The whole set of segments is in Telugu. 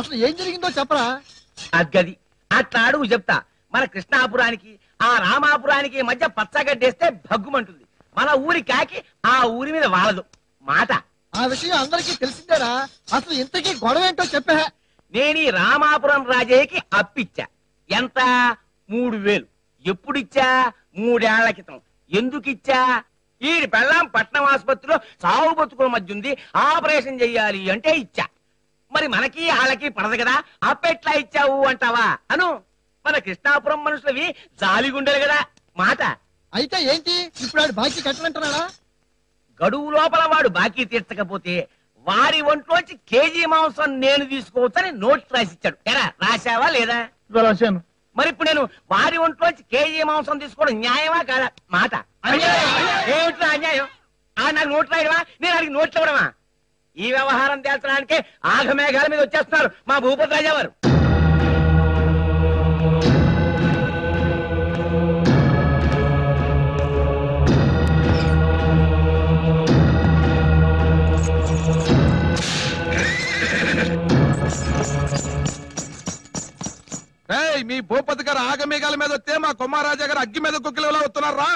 అసలు ఏం జరిగిందో చెప్పరా అద్గది అట్లా అడుగు చెప్తా మన కృష్ణాపురానికి ఆ రామాపురానికి మధ్య పచ్చగడ్డేస్తే భగ్గుమంటుంది మన ఊరి కాకి ఆ ఊరి మీద వాలదు మాట ఆ విషయం అందరికీ తెలిసిందేరా అసలు ఇంతకీ గొడవ ఏంటో చెప్పా నేను ఈ రామాపురం రాజయ్యకి అప్పిచ్చా ఎంత మూడు వేలు ఎప్పుడిచ్చా మూడేళ్ల క్రితం ఎందుకిచ్చా ఈ పెళ్ళాం పట్నం ఆసుపత్రిలో సాగు బతుకుల మధ్య ఉంది ఆపరేషన్ చెయ్యాలి అంటే ఇచ్చా మరి మనకి వాళ్ళకి పడదు కదా అప్పెట్లా ఇచ్చావు అంటావా అను మన కృష్ణాపురం మనుషులవి జాలిగుండెలు కదా మాట అయితే ఏంటి ఇప్పుడు ఆడు బాకీ కట్టమంటున్నాడా గడువు లోపల వాడు బాకీ తీర్చకపోతే వారి ఒంట్లోంచి కేజీ మాంసం నేను తీసుకోవచ్చని నోట్ రాసిచ్చాడు ఎరా రాశావా లేదా రాశాను మరి ఇప్పుడు నేను వారి ఒంట్లోంచి కేజీ మాంసం తీసుకోవడం న్యాయమా కాదా మాట ఏమిట్రా అన్యాయం ఆ నాకు నోట్ రాయడమా నేను అడిగి నోట్లు ఇవ్వడమా ఈ వ్యవహారం తేల్చడానికి ఆగమేఘాల మీద వచ్చేస్తున్నారు మా భూపతి రాజా వారు ఏయ్ మీ భూపతి గారు ఆగమేఘాల మీద వస్తే మా కుమారాజా గారు అగ్గి మీద కుక్కిలు వస్తున్నారా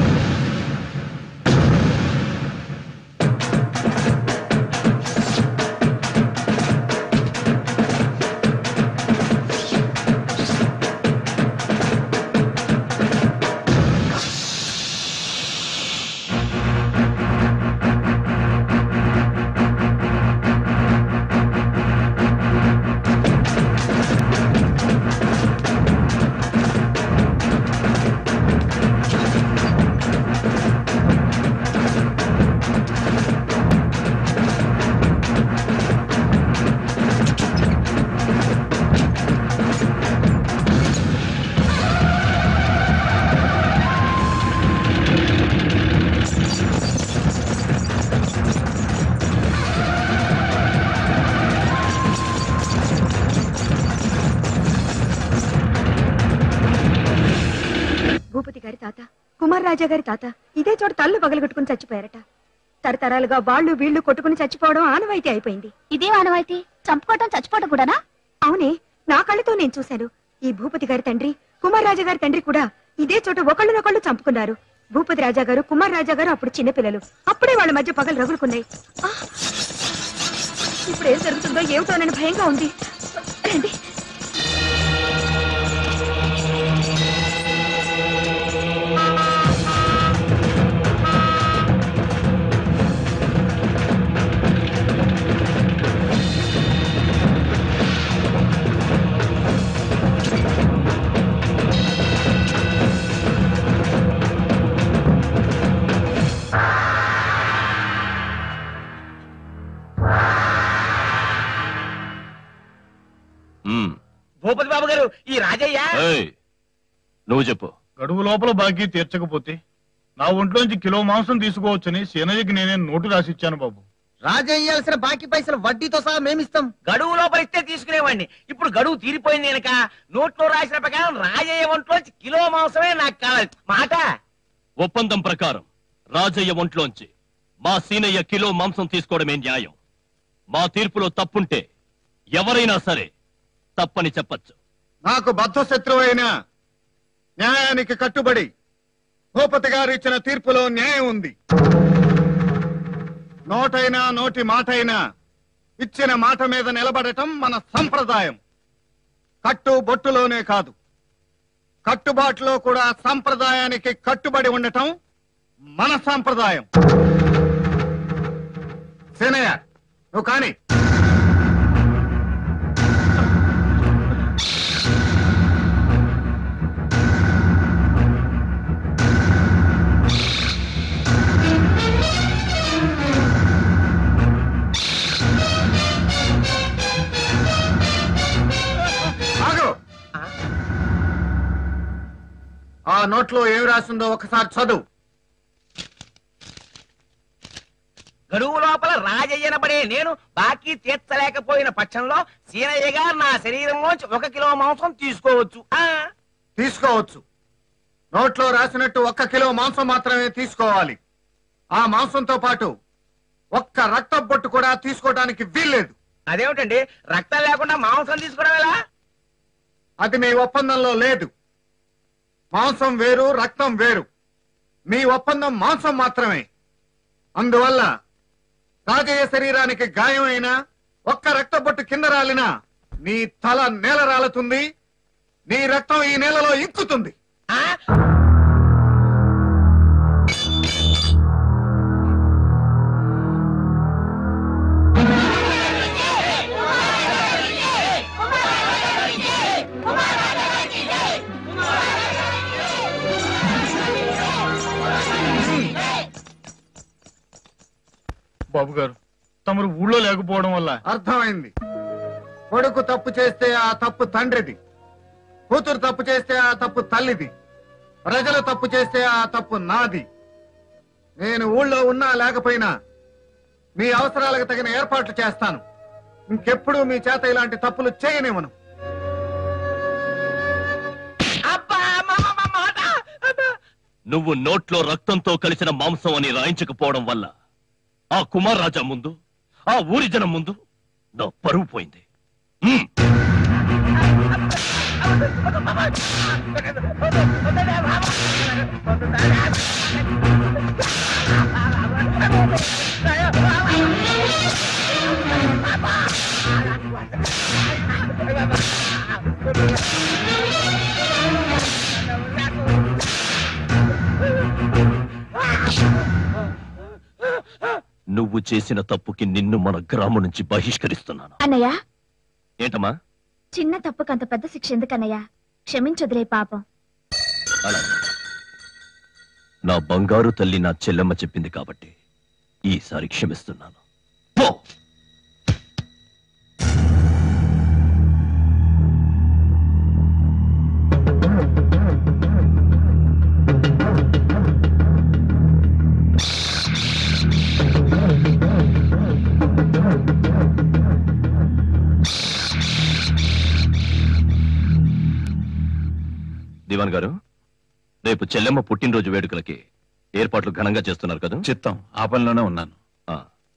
భూపతి గారి తాత కుమార్ రాజా గారి తాత ఇదే చోట తల్లు పగలగొట్టుకుని చచ్చిపోయారట తరతరాలుగా వాళ్ళు వీళ్ళు కొట్టుకుని చచ్చిపోవడం ఆనవాయితీ అయిపోయింది ఇదే ఆనవాయితీ చంపుకోవటం చచ్చిపోవటం కూడానా అవునే నా కళ్ళతో నేను చూశాను ఈ భూపతి గారి తండ్రి కుమార్ రాజా గారి తండ్రి కూడా ఇదే చోట ఒకళ్ళనొకళ్ళు చంపుకున్నారు భూపతి రాజా గారు కుమార్ రాజా గారు అప్పుడు చిన్నపిల్లలు అప్పుడే వాళ్ళ మధ్య పగలు రగులుకున్నాయి ఆ! ఇప్పుడు ఏం జరుగుతుందో ఏమిటోనని భయంగా ఉంది రండి ఉమ్. భూపతి బాబు గారు ఈ రాజయ్య ఏయ్, నువ్వు చెప్పు గడువు లోపల బాకీ తీర్చకపోతే నా ఒంట్లోంచి కిలో మాంసం తీసుకోవచ్చని సీనయ్యకి నేనే నోటు రాసిచ్చాను బాబు రాజయ్యాల్సిన బాకీ పైసలు వడ్డీతో సహా మేమిస్తాం గడువు లోపల ఇస్తే తీసుకునేవాడిని ఇప్పుడు గడువు తీరిపోయింది కనుక నోట్లో రాసిన ప్రకారం రాజయ్య ఒంట్లోంచి కిలో మాంసమే నాకు కావాలి మాట ఒప్పందం ప్రకారం రాజయ్య ఒంట్లోంచి మా సీనయ్య కిలో మాంసం తీసుకోవడమే న్యాయం మా తీర్పులో తప్పుంటే ఎవరైనా సరే తప్పని చెప్పచ్చు నాకు బద్ధ శత్రువైన న్యాయానికి కట్టుబడి భూపతి గారు ఇచ్చిన తీర్పులో న్యాయం ఉంది నోటైనా నోటి మాటైనా ఇచ్చిన మాట మీద నిలబడటం మన సంప్రదాయం కట్టు బొట్టులోనే కాదు కట్టుబాటులో కూడా సంప్రదాయానికి కట్టుబడి ఉండటం మన సంప్రదాయం సేనయ్య నువ్వు కానీ ఆగు ఆ నోట్లో ఏమి రాసిందో ఒకసారి చదువు గడువు లోపల రాజయ్యనబడే నేను బాకీ తీర్చలేకపోయిన పక్షంలో సీనయ్య గారు నా శరీరంలోంచి ఒక కిలో మాంసం తీసుకోవచ్చు ఆ తీసుకోవచ్చు నోట్లో రాసినట్టు ఒక్క కిలో మాంసం మాత్రమే తీసుకోవాలి ఆ మాంసంతో పాటు ఒక్క రక్త బొట్టు కూడా తీసుకోవడానికి వీల్లేదు అదేమిటండి రక్తం లేకుండా మాంసం తీసుకోవడం ఎలా అది మీ ఒప్పందంలో లేదు మాంసం వేరు రక్తం వేరు మీ ఒప్పందం మాంసం మాత్రమే అందువల్ల రాజయ్య శరీరానికి గాయం అయినా ఒక్క రక్తబొట్టు కింద రాలినా నీ తల నేల రాలుతుంది నీ రక్తం ఈ నేలలో ఇంకుతుంది ఆ? బాబు గారు తమరు ఊళ్ళో లేకపోవడం వల్ల అర్థమైంది కొడుకు తప్పు చేస్తే ఆ తప్పు తండ్రిది కూతురు తప్పు చేస్తే ఆ తప్పు తల్లిది ప్రజలు తప్పు చేస్తే ఆ తప్పు నాది నేను ఊళ్ళో ఉన్నా లేకపోయినా మీ అవసరాలకు తగిన ఏర్పాట్లు చేస్తాను ఇంకెప్పుడు మీ చేత ఇలాంటి తప్పులు చేయనివ్వను అబ్బా మా, మా, మా, మాట అబ్బా. నువ్వు నోట్లో రక్తంతో కలిసిన మాంసం అని రాయించకపోవడం వల్ల ఆ కుమార్ రాజా ముందు ఆ ఊరి జనం ముందు నా పరువు పోయింది హ్మ్. నువ్వు చేసిన తప్పుకి నిన్ను మన గ్రామం నుంచి బహిష్కరిస్తున్నాను అన్నయ్య ఏంటమ్మా చిన్న తప్పుకు అంత పెద్ద శిక్ష ఎందుకన్నయ్య క్షమించొదిలే పాపం అలాగే నా బంగారు తల్లి నా చెల్లెమ్మ చెప్పింది కాబట్టి ఈసారి క్షమిస్తున్నాను పో దివాన్ గారు రేపు చెల్లెమ్మ పుట్టినరోజు వేడుకలకి ఏర్పాట్లు ఘనంగా చేస్తున్నారు కదా చిత్తం ఆ పనిలోనే ఉన్నాను ఆ.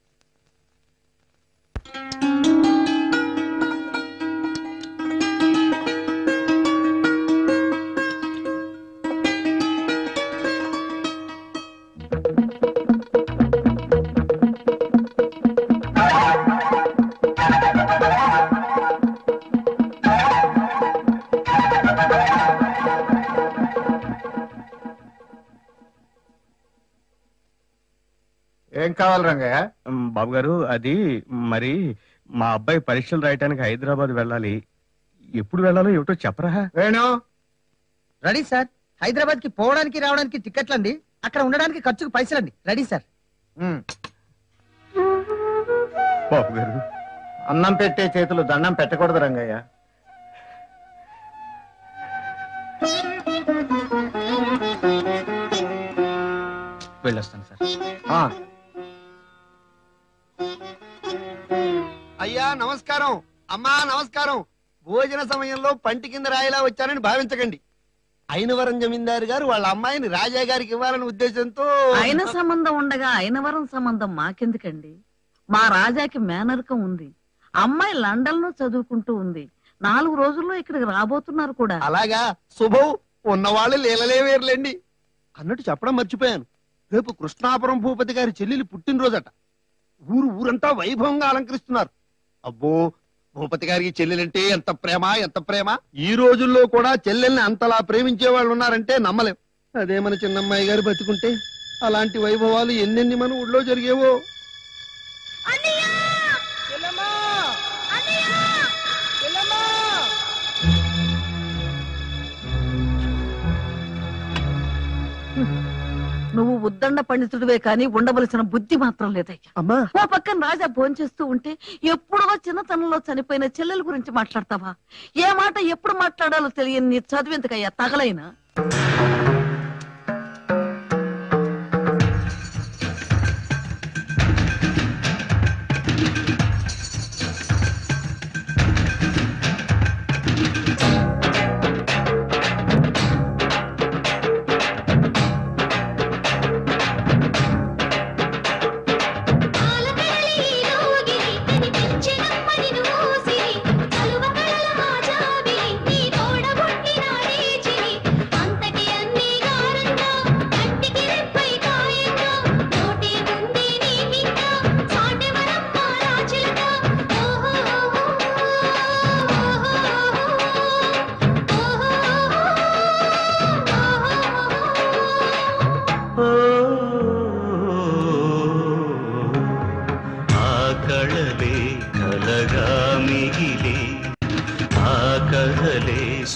ఏం కావాలి రంగయ్య బాబు గారు అది మరి మా అబ్బాయి పరీక్షలు రాయటానికి హైదరాబాద్ వెళ్ళాలి ఎప్పుడు వెళ్ళాలో ఏమిటో చెప్పరా వేణు రెడీ సార్ హైదరాబాద్ కి పోవడానికి రావడానికి టికెట్లు అండి అక్కడ ఉండడానికి ఖర్చుకు పైసలండి రెడీ సార్ ఉమ్, బాబు గారు అన్నం పెట్టే చేతులు దండం పెట్టకూడదు రంగయ్య వెళ్ళొస్తాను సార్ ఆ, అయ్యా నమస్కారం అమ్మా నమస్కారం భోజన సమయంలో పంటి కింద రాయిలా వచ్చానని భావించకండి అయినవరం జమీందారు గారు వాళ్ళ అమ్మాయిని రాజా గారికి ఇవ్వాలనే ఉద్దేశంతో అయిన సంబంధం ఉండగా అయినవరం సంబంధం మాకెందుకండి మా రాజాకి మేనరికం ఉంది అమ్మాయి లండన్ లో చదువుకుంటూ ఉంది నాలుగు రోజుల్లో ఇక్కడికి రాబోతున్నారు కూడా అలాగా శుభం ఉన్నవాళ్ళు లీలలే వేర్లేండి అన్నట్టు చెప్పడం మర్చిపోయాను రేపు కృష్ణాపురం భూపతి గారి చెల్లెలి పుట్టినరోజట ఊరు ఊరంతా వైభవంగా అలంకరిస్తున్నారు అబ్బో భూపతి గారికి చెల్లెలంటే ఎంత ప్రేమ ఎంత ప్రేమ ఈ రోజుల్లో కూడా చెల్లెల్ని అంతలా ప్రేమించే వాళ్ళు ఉన్నారంటే నమ్మలేం అదే మన చిన్నమ్మాయి గారు బతుకుంటే అలాంటి వైభవాలు ఎన్నెన్ని మన ఊళ్ళో జరిగేవో నువ్వు ఉద్దండ పండితుడివే కానీ ఉండవలసిన బుద్ధి మాత్రం లేదయ్యా అమ్మా ఓ పక్కన రాజా భోంచేస్తూ ఉంటే ఎప్పుడో చిన్నతనంలో చనిపోయిన చెల్లెల గురించి మాట్లాడతావా ఏ మాట ఎప్పుడు మాట్లాడాలో తెలియని నీ చదివేందుకయ్యా తగలైనా పాలకడలిలోగిరి కనిపించెనమ్మని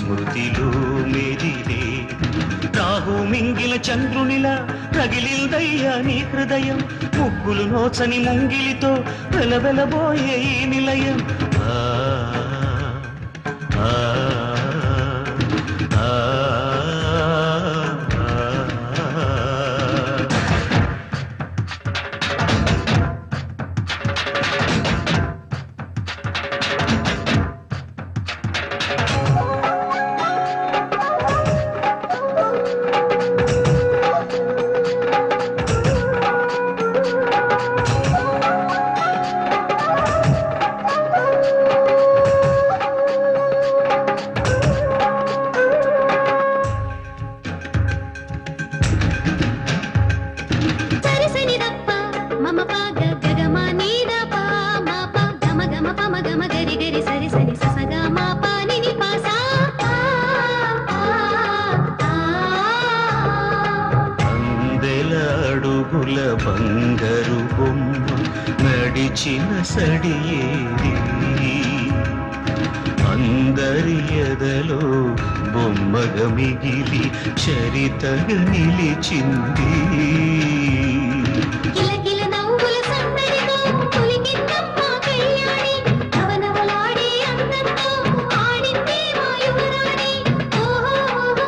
స్మృతిలో మెదిలే రాహు మింగిల చంద్రునిలా రగిలిందయ్యా నీ హృదయం ముగ్గులు నోచని ముంగిలితో వెలవెలబోయే ఈ నిలయం ఆ, ఆ, ఆ, ఆ, ఆ. సరిసని దప్ప మమ పాగ గగమ నీద పా మా పా గమ గమ పమ గమ గరి గరి సరి సరి ససగ మా పా నిని పా సా ఆ, ఆ, ఆ. అందెల అడుగుల బంగారు బొమ్మ నడిచిన సడియేది అందరి ఎదలో బొమ్మగా మిగిలి చరితగా నిలిచింది కిలకిల నవ్వుల సందడితో పులికిందమ్మ కళ్యాణి నవనవలాడే అందంతో ఆడిందే మా యువరాణి ఓహో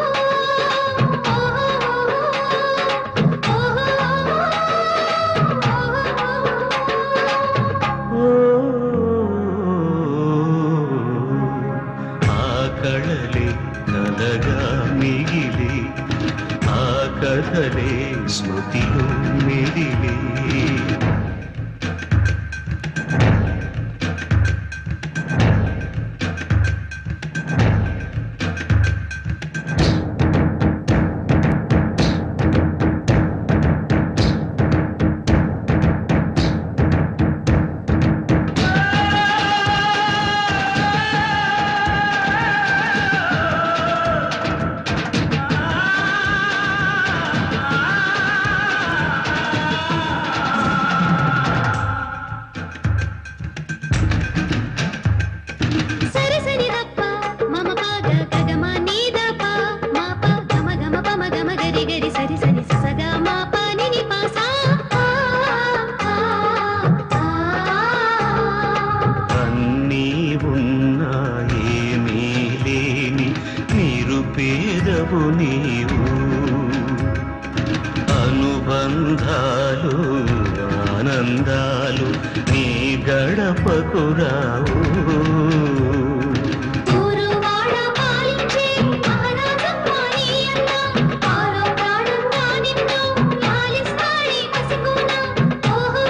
ఆ కళలే కలగా మిగిలి ఆ కథలే స్మృతిలో మిగిలి సరిసని దప్ప మమ పాగ గగమ నీద పా మా పా గమ గమ పమ గమ గరి గరి సరి సరి ససగ మా పా నిని పా సా ఆ, ఆ, ఆ. అన్నీ ఉన్నాయేమీ లేని నిరుపేదవు నీవు అనుబంధాలు ఆనందాలు నీ గడపకు రావు ఊరువాడ పాలించే మహారాజమ్మ నీ అన్న ఆరో ప్రాణంగా నిన్ను లాలిస్తాడే పసికూన ఓహో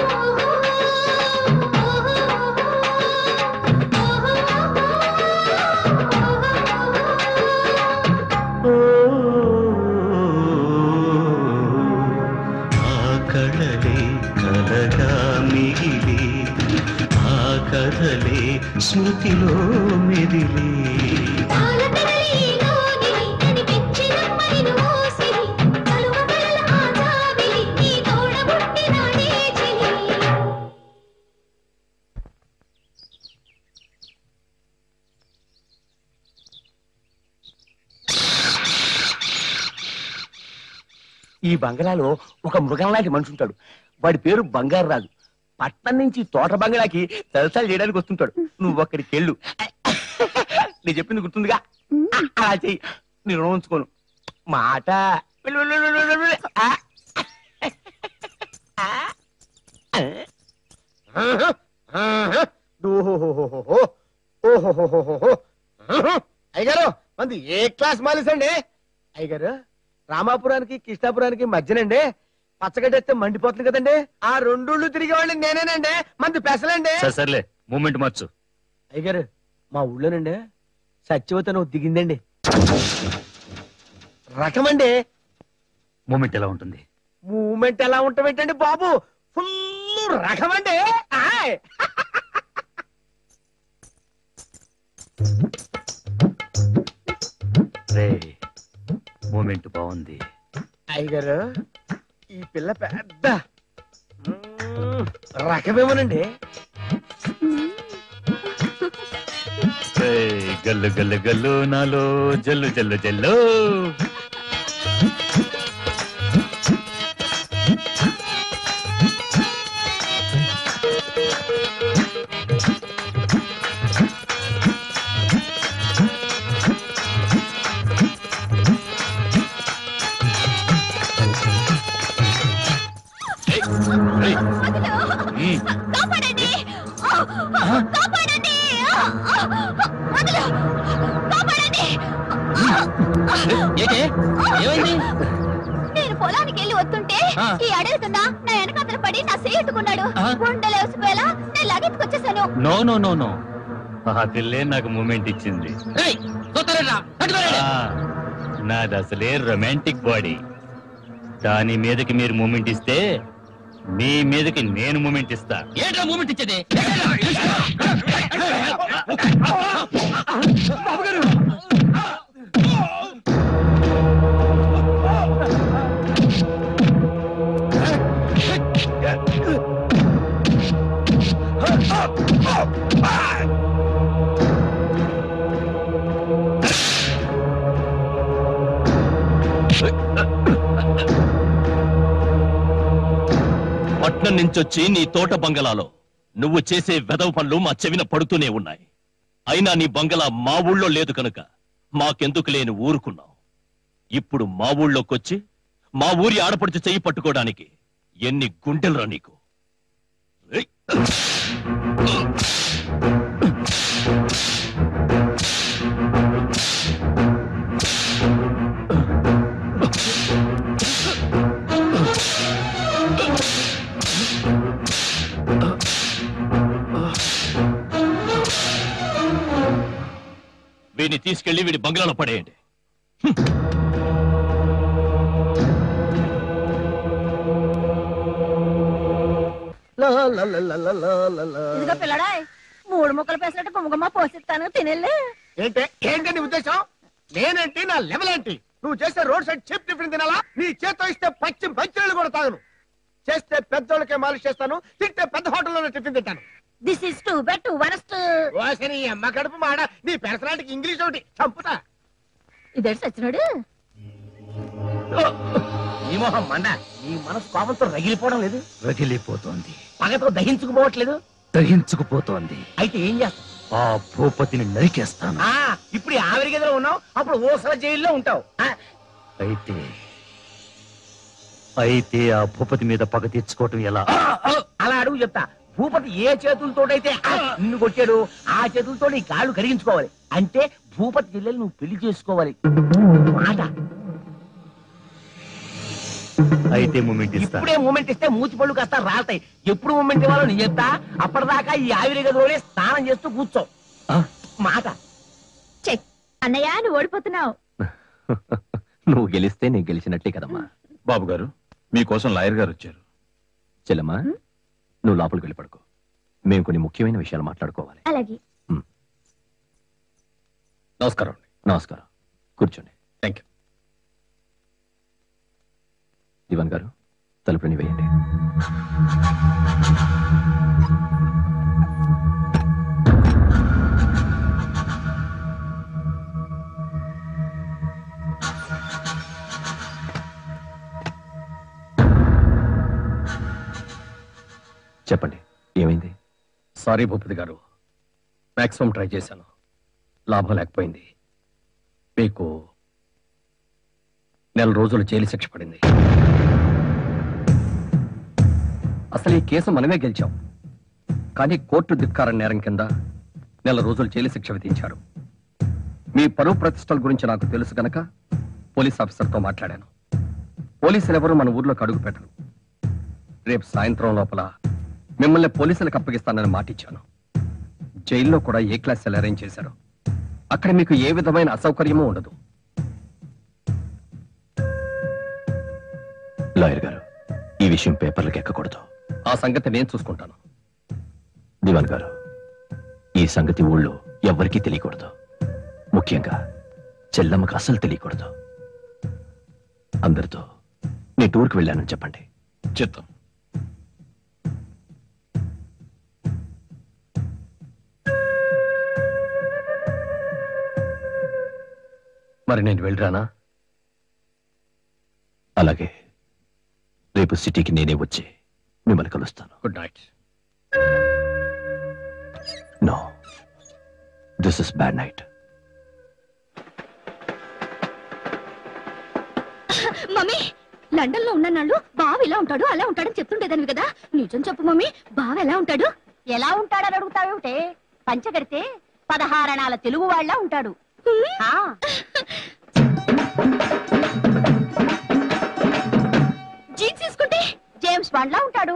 ఓహో ఆ కళలే కలగా మిగిలి ఆ కథలే స్మృతిలో మెదిలి తాళతగలిలోని కనిపించినమ్మని మోసిరి కలువ కలల ఆజావిలి నీ తోడబుట్టినాడే చెలి ఈ బంగళాలో ఒక మృగం లాంటి మనిషి ఉంటాడు వాడి పేరు బంగారు రాజు పట్నం నుంచి తోట బంగళాకి తలసాలు చేయడానికి వస్తుంటాడు నువ్వు అక్కడికి వెళ్ళు నేను చెప్పింది గుర్తుందిగా అలా చెయ్యి నేను రుణం ఉంచుకోను మాట వెళ్ళు, వెళ్ళు, వెళ్ళు, వెళ్ళు, వెళ్ళు. ఆ. అయ్యగారు మంది ఏ క్లాస్ మాలిసండి అయ్యగారు రామాపురానికి కృష్ణాపురానికి మధ్యనండి పచ్చగడ్డేస్తే మండిపోతుంది కదండి ఆ రెండుళ్ళు తిరిగి వాళ్ళని నేనేనండి మంది పెసలండి సరే సర్లే మూమెంట్ మార్చు అయ్యగారు మా ఊళ్ళోనండి సత్యవతను దిగిందండి రకమండి మూమెంట్ ఎలా ఉంటుంది మూమెంట్ ఎలా ఉంటామేంటండి బాబు ఫుల్ రకమండి ఆయ్. రే మూమెంట్ బాగుంది అయ్యగారు ఈ పిల్ల పెద్ద మ్మ్, రకమేమోనండి రేయ్, గల్లు గల్లు గల్లు నాలో జల్లు జల్లు జల్లు కాపాడండి కాపాడండి కాపాడండి ఏమైంది నేను పొలానికి వెళ్ళి వస్తుంటే ఆ. ఈ అడవి కింద నా వెనకాతల పడి నా సేట్టుకున్నాడు గుండెలేసిపోయేలా నేను లాగెత్తుకొచ్చేసాను నో నో నో నో ఆ పిల్లే నాకు మూమెంట్ ఇచ్చింది ఆ, నాది అసలే రొమాంటిక్ బాడీ దాని మీదకి మీరు మూమెంట్ ఇస్తే మీ మీదకి నేను మూమెంట్ ఇస్తా ఏంట్రా మూమెంట్ ఇచ్చేది పట్నం నుంచొచ్చి నీ తోట బంగళాలో నువ్వు చేసే వెదవ పనులు మా చెవిన పడుతూనే ఉన్నాయి అయినా నీ బంగళా మా ఊళ్ళో లేదు కనుక మాకెందుకు లేని ఊరుకున్నావు ఇప్పుడు మా ఊళ్ళోకొచ్చి మా ఊరి ఆడపడుచు చెయ్యి పట్టుకోవడానికి ఎన్ని గుండెలరా నీకు ఏయ్! వీడిని తీసుకెళ్లి వీడి బంగ్లాలో పడేయండి ఇదిగో పిల్లడా మూడు ముక్కలు పేసినట్టు గుమ్మగుమ్మ పోసిస్తాను తినేళ్ళు ఏంటే ఏంటి నీ ఉద్దేశం నేనేంటి నా లెవెల్ ఏంటి నువ్వు చేసే రోడ్ సైడ్ చీప్ టిఫిన్ తినాలా నీ చేత్తో ఇస్తే పచ్చి మంచినీళ్ళు కూడా తాగను చేస్తే పెద్దోళ్ళకే మాలిష్ చేస్తాను తింటే పెద్ద హోటల్లోనే టిఫిన్ తింటాను this is too bad too worst ఓసే నీ అమ్మ కడుపు మాడ నీ పర్సనాలిటీకి ఇంగ్లీష్ ఒకటి చంపుతా ఇదేంటి సచ్చినాడు ఈ మొహం మండ నీ మనసు కోపంతో రగిలిపోవడం లేదు రగిలిపోతోంది పగతో దహించుకుపోవట్లేదు దహించుకుపోతోంది అయితే ఏం చేస్తావు ఆ భూపతిని నరికేస్తాను ఆ, ఇప్పుడు ఈ ఆవిరి గదిలో ఉన్నావు అప్పుడు ఓసల జైల్లో ఉంటావు ఆ, అయితే అయితే ఆ భూపతి మీద పగ తీర్చుకోవటం ఎలా అలా అడుగు చెప్తా భూపతి ఏ చేతులతోటైతే ఆ, నిన్ను కొట్టాడు ఆ చేతులతో నీ కాళ్ళు కరిగించుకోవాలి అంటే భూపతి చెల్లెలు నువ్వు పెళ్లి చేసుకోవాలి మాట అయితే మూమెంట్ ఇస్తా ఇప్పుడే మూమెంట్ ఇస్తే మూతి పళ్ళు కాస్త రాలుతాయి ఎప్పుడు మూమెంట్ ఇవ్వాలో నేను చెప్తా అప్పటిదాకా ఈ ఆవిరి గదిలోనే స్నానం చేస్తూ కూర్చో మాట చెక్ అన్నయ్య నువ్వు ఓడిపోతున్నావు నువ్వు గెలిస్తే నేను గెలిచినట్లే కదమ్మా బాబు గారు మీకోసం లాయర్ గారు వచ్చారు చెల్లమ్మా నువ్వు లోపలికి వెళ్ళి పడుకో మేము కొన్ని ముఖ్యమైన విషయాలు మాట్లాడుకోవాలి అలాగే నమస్కారం నమస్కారం కూర్చోండి థ్యాంక్ యూ దివాన్ గారు తలుపుని వేయండి చెప్పండి ఏమైంది సారీ భూపతి గారు మాక్సిమం ట్రై చేశాను లాభం లేకపోయింది మీకు నెల రోజులు జైలు శిక్ష పడింది అసలు ఈ కేసు మనమే గెలిచాం కానీ కోర్టు ధిక్కార నేరం కింద నెల రోజులు జైలు శిక్ష విధించారు మీ పరువు ప్రతిష్టల గురించి నాకు తెలుసు గనక పోలీస్ ఆఫీసర్తో మాట్లాడాను పోలీసులు ఎవరు మన ఊర్లోకి అడుగు పెట్టరు రేపు సాయంత్రం లోపల మిమ్మల్ని పోలీసులకు అప్పగిస్తానని మాటిచ్చాను జైల్లో కూడా ఏ క్లాస్ సెల్ అరేంజ్ చేశారు అక్కడ మీకు ఏ విధమైన అసౌకర్యమూ ఉండదు లాయర్ గారు ఈ విషయం పేపర్లకు ఎక్కకూడదు ఆ సంగతి నేను చూసుకుంటాను దివాన్ గారు ఈ సంగతి ఊళ్ళో ఎవ్వరికీ తెలియకూడదు ముఖ్యంగా చెల్లమ్మకు అసలు తెలియకూడదు అందరితో నీ టూర్కి వెళ్ళానని చెప్పండి చిత్తం మరి నేను వెళ్ళరానా అలాగే రేపు సిటీకి నేనే వచ్చి మిమ్మల్ని కలుస్తాను good night no this is bad night mummy London లో ఉన్న నాళ్ళు బావ ఇలా ఉంటాడు అలా ఉంటాడని చెప్తుండేదానివి కదా నిజం చెప్పు మమ్మీ బావ ఎలా ఉంటాడు ఎలా ఉంటాడని అడుగుతావేమిటే పంచగడితే పదహారణాల తెలుగు వాళ్ళ ఉంటాడు ఆ, జీన్స్ తీసుకుంటే జేమ్స్ బాండ్ లా ఉంటాడు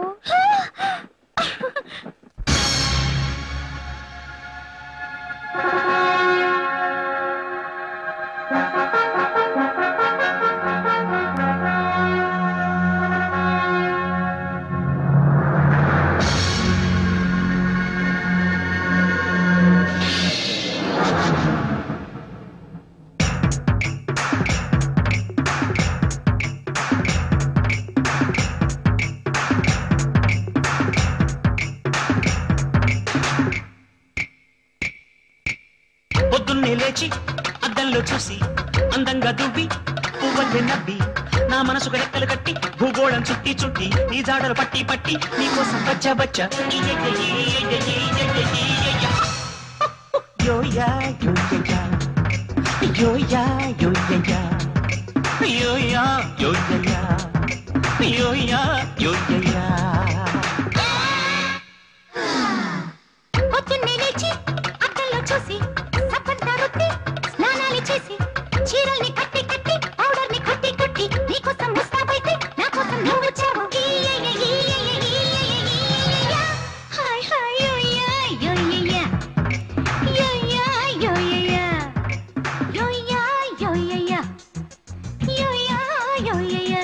పొద్దున్నే లేచి అద్దంలో చూసి అందంగా దువ్వి పువ్వల్లే నవ్వి నా మనసుకు రెక్కలు కట్టి భూగోళం చుట్టి చుట్టి నీ జాడలు పట్టి పట్టి నీ కోసం బచ్చ బచ్చ యోయా యోయా యోయా యోయా యోయా యోయా యోయా యోయా పొద్దున్నే లేచి అద్దంలో చూసి సప్పంతా రుద్ది స్నానాలు చేసి చీరల్ని కట్టి కట్టి పౌడర్ ని కొట్టి కొట్టి నీకోసం ముస్తాబైతే నా కోసం నువ్వు వచ్చావు ఈయయ్య, ఈయయ్య, ఈయయ్య, ఈయయ్య. Hi hi యోయ్యా, యోయ్యయ్య. యోయ్యా, యోయ్యయ్య. యోయ్యా, యోయ్యయ్య. యోయ్యా, యోయ్యయ్య.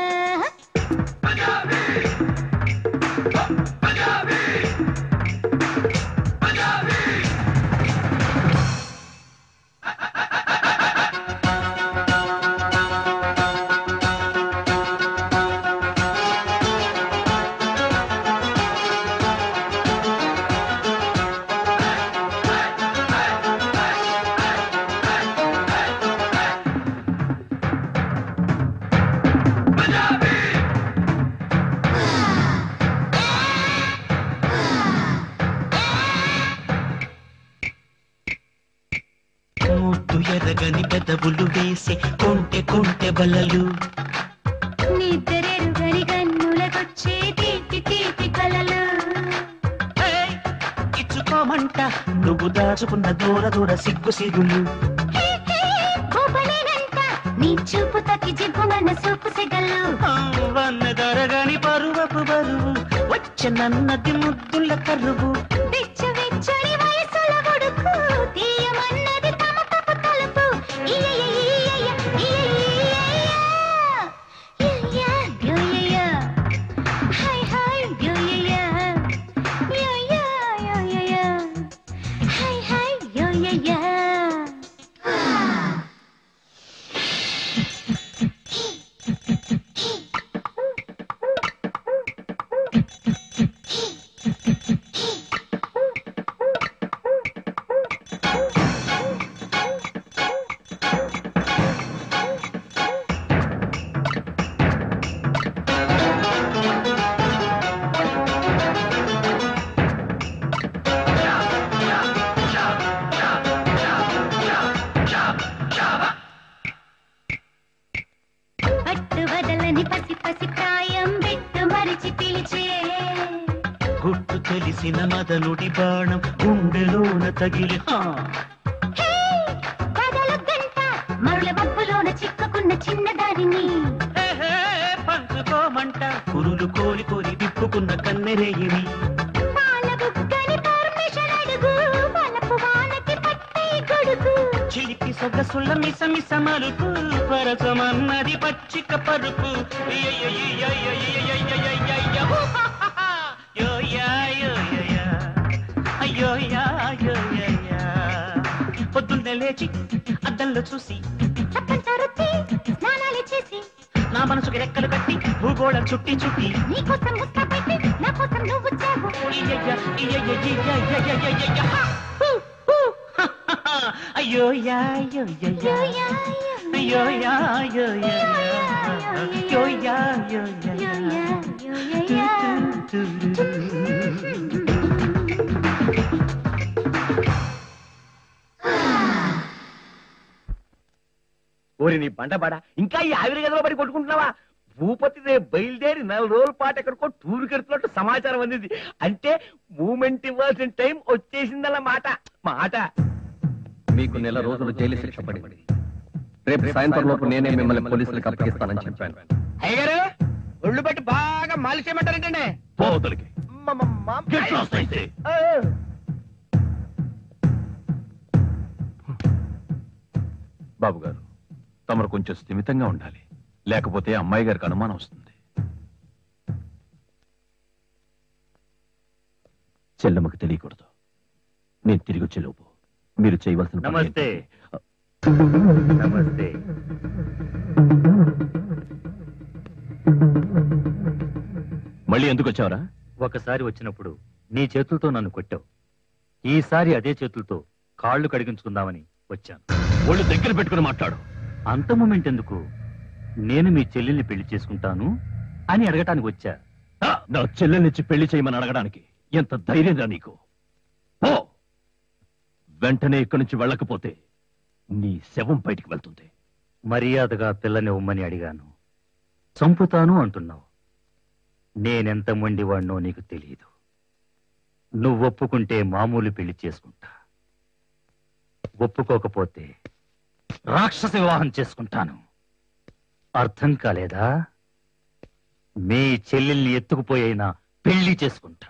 ముద్దు ఎర్రగని పెదవులు వేసే కొంటె కొంటె బలలు నిద్రెరుగని కన్నులకొచ్చే తీపి తీపి కలలు ఇచ్చుకోమంట నువ్వు దాచుకున్న దూర దూర సిగ్గు సిగులు గోపనేనంట నీ చూపు తక్కి జిబ్బుమన్న సూపు సెగలు వన్న దొరగని పరువపు బరువు వచ్చే నన్నది ముద్దుల కరువు వెచ్చ వెచ్చని వయసుల ఉడుకు తీయమన్నది తమ తప్పు తలుపు ఇయ్యయ్య, ఇయ్యయ్య, ఇయ్యయ్య, ఇయ్యయ్య. యోయ్యయ్య, హాయ్ హాయ్ యోయ్యయ్య. యోయ్య, యోయ్యయ్య. హాయ్ హాయ్ యోయ్యయ్య. పట్టు వదలని పసి పసి ప్రాయం బిట్టు మరిచి పిలిచే గుట్టు తెలిసిన మదనుడి బాణం గుండెలోన తగిలి హా కదలు గంట మరుల మబ్బులోన చిక్కుకున్న చిన్నదారిని పంచుకోమంట కురులు కోరి కోరి విప్పుకున్న కన్నెరేయిని పాల బుగ్గని పర్మిషన్ అడుగు వలపు వానకి పట్టే గొడుగు చిలిపి సొగసుల మిస మిస మరుపు పరచమన్నది పచ్చిక పరుపు పొద్దున్నే లేచి అద్దంలో చూసి చప్పంతా రుద్ది స్నానాలు చేసి నా మనసుకి రెక్కలు కట్టి భూగోళం చుట్టి చుట్టి నీకోసం ముస్తాబైతే నా కోసం నువ్వు వచ్చావు ఇయ్యయ్య, ఇయ్యయ్య, ఇయ్యయ్య, ఇయ్యయ్య, ఇయ్యయ్య. హూ, హూ, హా, హా, హా. అయ్యో యా యో యో యా అయ్యో యా యో యో యా యో యా యో యో యా ఓరి నీ బండబాడ ఇంకా ఈ ఆవిరి గదిలో పడి కొట్టుకుంటున్నావా భూపతి రేపు బయలుదేరి నెల రోజుల పాటు ఎక్కడికో టూర్ కెడుతున్నట్టు సమాచారం అందింది అంటే మూమెంట్ ఇవ్వాల్సిన టైం వచ్చేసిందన్న మాట మాట మీకు నెల రోజులు జైలు శిక్ష పడింది రేపు సాయంత్రం లోపు నేనే మిమ్మల్ని పోలీసులకు అప్పగిస్తానని చెప్పాను అయ్యగారు ఒళ్ళు పెట్టి బాగా మాలిష్ చేయమంటారేంటండి పోతలికి Get lost, I say. బాబు గారు తమరు కొంచెం స్థిమితంగా ఉండాలి లేకపోతే అమ్మాయి గారికి అనుమానం వస్తుంది చెల్లమ్మకు తెలియకూడదు నేను తిరిగి వచ్చేలోపు మీరు చేయవలసిన పని నమస్తే నమస్తే మళ్ళీ ఎందుకు వచ్చావరా ఒకసారి వచ్చినప్పుడు నీ చేతులతో నన్ను కొట్టావు ఈసారి అదే చేతులతో కాళ్ళు కడిగించుకుందామని వచ్చాను ఒళ్ళు దగ్గర పెట్టుకుని మాట్లాడు అంత మూమెంట్ ఎందుకు నేను మీ చెల్లెల్ని పెళ్లి చేసుకుంటాను అని అడగటానికి వచ్చా ఆ, నా చెల్లెల్నిచ్చి పెళ్లి చేయమని అడగడానికి ఎంత ధైర్యంగా నీకు పో వెంటనే ఇక్కడి నుంచి వెళ్ళకపోతే నీ శవం బయటికి వెళ్తుంది మర్యాదగా పిల్లని ఉమ్మని అడిగాను చంపుతాను అంటున్నావు నేనెంత మొండివాడినో నీకు తెలియదు నువ్వు ఒప్పుకుంటే మామూలు పెళ్లి చేసుకుంటా ఒప్పుకోకపోతే రాక్షస వివాహం చేసుకుంటాను అర్థం కాలేదా మీ చెల్లెల్ని ఎత్తుకుపోయినా పెళ్లి చేసుకుంటా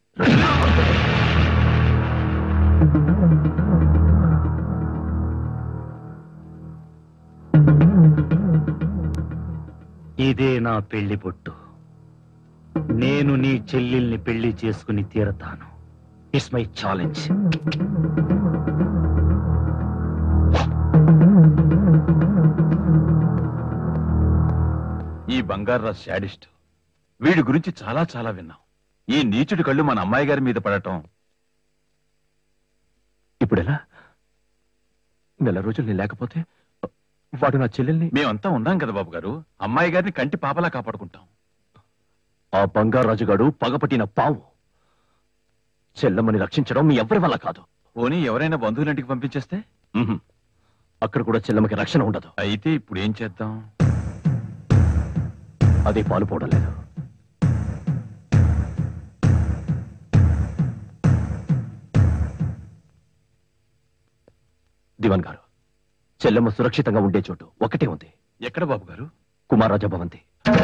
ఇదే నా పెళ్లి బొట్టు నేను నీ చెల్లెల్ని పెళ్లి చేసుకుని తీరతాను ఇట్స్ మై ఛాలెంజ్ ఈ బంగారాజ్ శాడిస్ట్ వీడి గురించి చాలా చాలా విన్నాం ఈ నీచుడి కళ్ళు మన అమ్మాయి గారి మీద పడటం ఇప్పుడెలా నెల రోజులు నేను లేకపోతే వాడు నా చెల్లెల్ని మేమంతా ఉన్నాం కదా బాబు గారు అమ్మాయి గారిని కంటి పాపలా కాపాడుకుంటాం ఆ బంగారాజుగాడు పగపట్టిన పావు చెల్లమ్మని రక్షించడం మీ ఎవరి వల్ల కాదు పోనీ ఎవరైనా బంధువులింటికి పంపించేస్తే ఉహుం. అక్కడ కూడా చెల్లమ్మకి రక్షణ ఉండదు అయితే ఇప్పుడు ఏం చేద్దాం అదే పాలుపోవడం లేదు దివాన్ గారు చెల్లెమ్మ సురక్షితంగా ఉండే చోటు ఒకటే ఉంది ఎక్కడ బాబు గారు కుమారరాజా భవంతి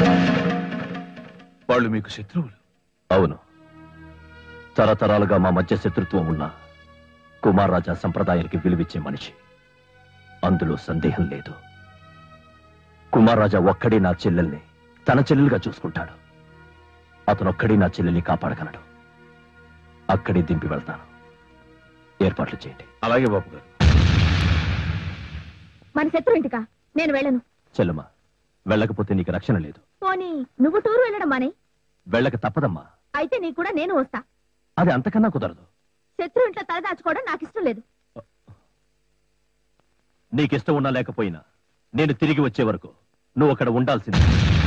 వాళ్ళు మీకు శత్రువులు అవును తరతరాలుగా మా మధ్య శత్రుత్వం ఉన్న కుమారరాజా సంప్రదాయానికి విలువిచ్చే మనిషి అందులో సందేహం లేదు కుమారరాజా ఒక్కడే నా చెల్లెల్ని తన చెల్లెలుగా చూసుకుంటాడు అతనొక్కడే నా చెల్లెల్ని కాపాడగలడు అక్కడే దింపి వెళ్తాను ఏర్పాట్లు చేయండి అలాగే బాబు గారు మన శత్రు ఇంటికా నేను వెళ్ళను చెల్లమ్మ వెళ్ళకపోతే నీకు రక్షణ లేదు పోనీ నువ్వు టూర్ వెళ్ళడం మానే వెళ్ళక తప్పదమ్మా అయితే నీ కూడా నేను వస్తా అది అంతకన్నా కుదరదు శత్రు ఇంట్లో తలదాచుకోవడం నాకు ఇష్టం లేదు నీకిష్టం ఉన్నా లేకపోయినా నేను తిరిగి వచ్చే వరకు నువ్వు అక్కడ ఉండాల్సింది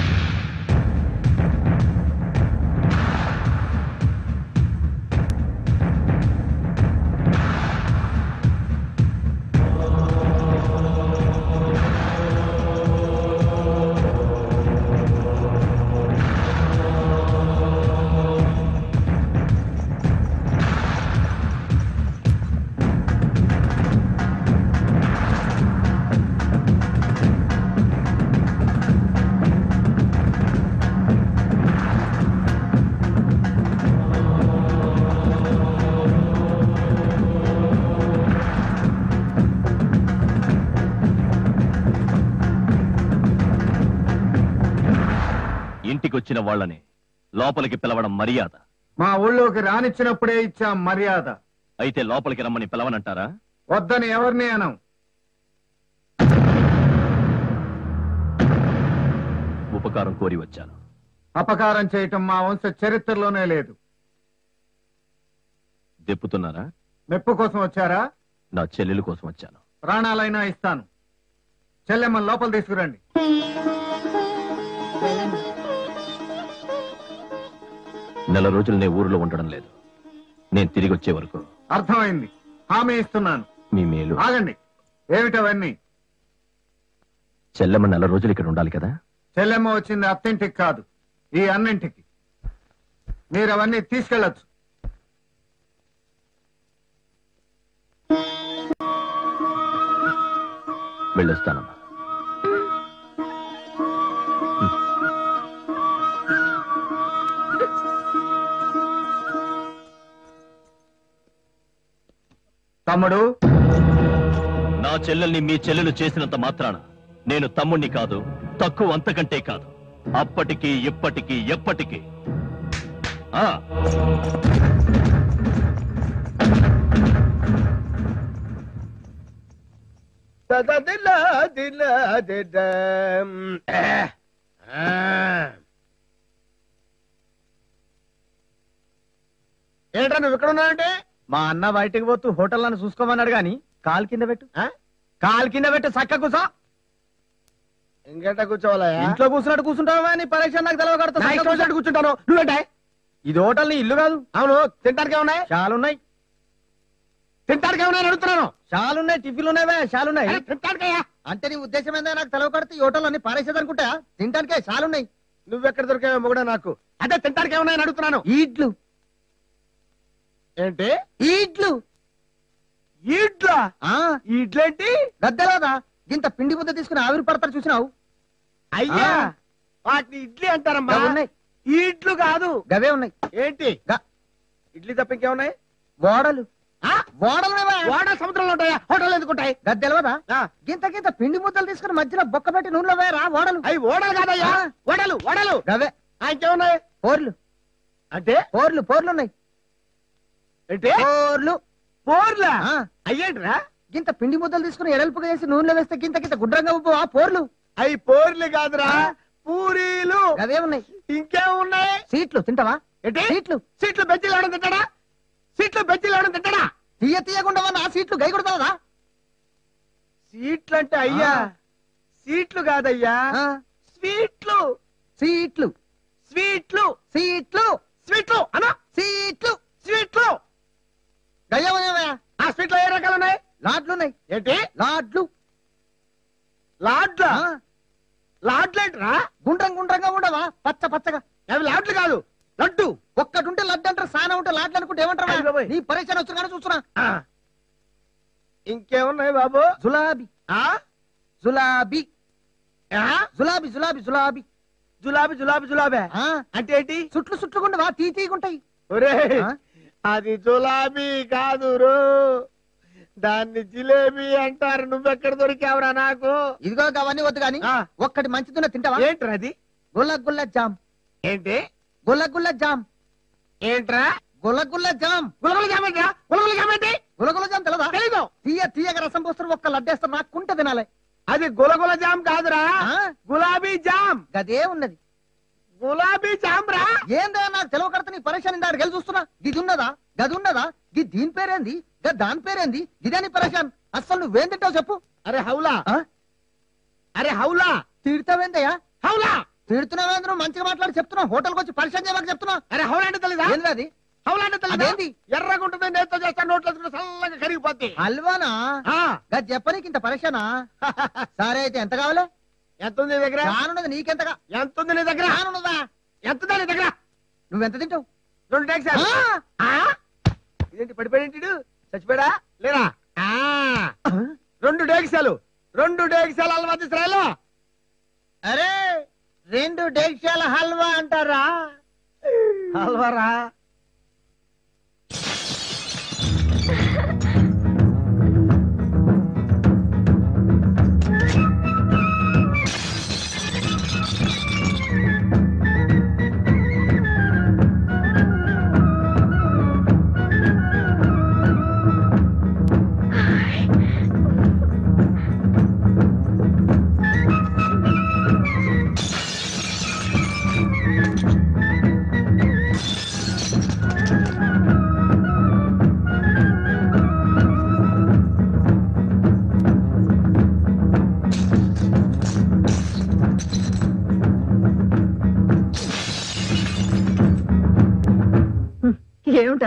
ఇంటికొచ్చిన వాళ్ళని లోపలికి పిలవడం మర్యాద మా ఊళ్ళోకి రానిచ్చినప్పుడే ఇచ్చాం మర్యాద అయితే లోపలికి రమ్మని పిలవనంటారా వద్దని ఎవరిని అనం ఉపకారం కోరి వచ్చాను అపకారం చేయటం మా వంశ చరిత్రలోనే లేదు దెప్పుతున్నారా మెప్పు కోసం వచ్చారా నా చెల్లెలు కోసం వచ్చాను ప్రాణాలైనా ఇస్తాను చెల్లెమ్మ లోపల తీసుకురండి నెల రోజులు నేను ఊరిలో ఉండడం లేదు నేను తిరిగి వచ్చే వరకు అర్థమైంది హామీ ఇస్తున్నాను మీ మేలు ఆగండి ఏమిటవన్నీ చెల్లెమ్మ నెల రోజులు ఇక్కడ ఉండాలి కదా చెల్లెమ్మ వచ్చింది అత్తింటికి కాదు ఈ అన్నింటికి మీరు అవన్నీ తీసుకెళ్ళచ్చు వెళ్ళొస్తానమ్మా తమ్ముడు నా చెల్లెల్ని మీ చెల్లెలు చేసినంత మాత్రాన నేను తమ్ముణ్ణి కాదు తక్కువ అంతకంటే కాదు అప్పటికి ఇప్పటికి ఎప్పటికీ ఆ ఏంట్రా నువ్వు ఇక్కడ ఉన్నావంటే మా అన్న బయటికి పోతూ హోటల్ నన్ను చూసుకోమన్నాడు గాని కాలు కింద పెట్టు కాలు కింద పెట్టు చక్క కూసో ఇంకెట కూర్చోవాలా ఇంట్లో కూర్చున్నట్టు కూర్చుంటావా నీ పరీక్ష నాకు నా ఇష్టం వచ్చినట్టు తెలవకడతా కూర్చుంటాను నువ్వేంటే ఇది హోటల్ నీ ఇల్లు కాదు అవును తింటానికే ఉన్నాయి చాలా ఉన్నాయి తింటానికే ఉన్నాయి అడుగుతున్నాను చాలా ఉన్నాయి టిఫిన్లు ఉన్నావే చాలా ఉన్నాయి అరే, తింటానికయ్యా అంటే నీ ఉద్దేశం ఏందో నాకు తెలవకడితే ఈ హోటల్ అన్ని పారేసేదనుకుంటా తినడానికే చాలా ఉన్నాయి నువ్వెక్కడ దొరికావో మొగుడా నాకు అదే తింటానికే ఉన్నాయని అడుగుతున్నాను ఈడ్లు ఏంటి ఈడ్లు ఈడ్లా ఆ ఈడ్లేంటి గద్దెలాదా ఇంత పిండి ముద్ద తీసుకుని ఆవిరి పడతారు చూసినావు అయ్యా ఆ. వాటిని ఇడ్లీ అంటారమ్మా గవి ఉన్నాయి ఈడ్లు కాదు గవే ఉన్నాయి ఏంటి గ- ఇడ్లీ తప్ప ఇంకేమున్నాయి గోడలు ఆ? గోడలు వాడ సముద్రంలో ఉంటాయా హోటల్ ఎందుకుంటాయి గద్దెలవదా ఆ. గింత గింత పిండి ముద్దలు తీసుకుని మధ్యలో బొక్క పెట్టి నూనెలో వేరా ఓడలు అవి ఓడలు కాదయ్యా ఆ. ఓడలు ఓడలు గవే ఆ, ఇంకేమున్నాయి పోర్లు అంటే పోర్లు పోర్లు ఉన్నాయి ఏంటి పోర్లు పోర్లా ఆ. అయ్యేంట్రా గింత పిండి ముద్దలు తీసుకుని ఎడల్పుగా వేసి నూనెలో వేస్తే గింత గింత గుడ్రంగా ఉప్పు ఆ పోర్లు అవి పోర్లు కాదురా పూరీలు గవే ఉన్నాయి ఇంకేమున్నాయి సీట్లు తింటావా ఏంటి సీట్లు సీట్లు బెజ్జీలు ఎవడం తింటాడా సీట్లు బెజ్జీలు ఎవడం తింటాడా తీయ తీయకుండా ఉన్న ఆ సీట్లు గై కొడతావా సీట్లు అంటే అయ్యా సీట్లు కాదయ్యా ఆ. స్వీట్లు సీట్లు స్వీట్లు సీట్లు స్వీట్లు అనా సీట్లు స్వీట్లు గయ్యమయ్యా ఆ స్వీట్లో ఏ రకాలు ఉన్నాయి లాడ్లు ఉన్నాయి ఏంటి లాడ్లు లాడ్లా ఆ. లాడ్లేంట్రా గుండ్రం గుండ్రంగా ఉండవా పచ్చ పచ్చగా అవి లాడ్లు కాదు లడ్డు ఒక్కటి ఉంటే లడ్డు అంటారు సానా ఉంటే లాడ్లు అనుకుంటే అయ్ ఏమంటారా బాబోయ్. నీ పరీక్ష వచ్చి కానీ చూస్తున్నా ఆ. ఇంకేమున్నాయి బాబు జులాబీ ఆ జులాబీ ఆ? జులాబీ జులాబీ జులాబీ జులాబీ జులాబీ జులాబీ ఆ, అంటే ఏంటి చుట్లు చుట్టుకుండవా తీ తీగుంటాయి ఒరే ఆ? అది జులాబీ కాదు రో దాన్ని జిలేబీ అంటారు నువ్వెక్కడ దొరికావురా నాకు ఇదిగో అవన్నీ వద్దు గాని ఆ. ఒక్కటి మంచిదిన్న తింటావా ఏంట్రా అది గుల్ల గుల్ల జామ్ ఏంటి గుల్ల గుల్ల జామ్ ఏంట్రా గుల్ల గుల్ల జామ్ గులగుల జామేంట్రా గులగుల జామేంటి గుల్ల గుల్ల జామ్ తెలదా తెలీదు తీయ తీయగా రసం పోస్తారు ఒక్క లడ్డేస్తారు నాకు కుంట తినాలి అది గులగుల జామ్ కాదురా ఆ? గులాబీ జామ్ గదే ఉన్నది గులాబీ జామ్ రా ఏందా నాకు తెలవకడత నీ పరేషాన్ దాడికి వెళ్ళి చూస్తున్నా ఇది ఉన్నదా గది ఉన్నదా గి దీని పేరేంది గా దాని పేరేంది ఇదని పరేషాన్ అసలు నువ్వేం తింటావు చెప్పు అరే హౌలా ఆ? అరే హౌలా తిడతావేందయ్యా హౌలా తిడుతున్నావేంద్ర నువ్వు మంచిగా మాట్లాడి చెప్తున్నా హోటల్కి వచ్చి పరిచయం చేయమని చెప్తున్నా అరే హౌలా అంటే తెలీదా ఏంది అది హౌలా అంటే తెలీదా అదేంది? ఎర్రగా ఉంటుంది నేతో చేస్తాను నోట్లో వేసుకుంటే చల్లగా కరిగిపోద్ది హల్వానా ఆ, గది చెప్పనీకి ఇంత పరేషానా సరే అయితే ఎంత కావాలి ఎంత ఉంది నీ దగ్గర రానున్నది నీకెంతగా ఎంత ఉంది నీ దగ్గర రానున్నదా ఎంత ఉంది నీ దగ్గర నువ్వెంత తింటావు రెండు ట్యాక్స్ ఆ! ఇదేంటి పడిపోయింటి చచ్చిపోయాడా లేరా ఆ, రెండు డేక్సాలు రెండు డేక్సాలు అల్వా తీసురాయలో అరే రెండు డేక్షాల హల్వా అంటారా హల్వారా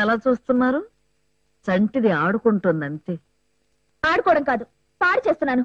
అలా చూస్తున్నారు చంటిది ఆడుకుంటుంది అంతే ఆడుకోవడం కాదు పాడు చేస్తున్నాను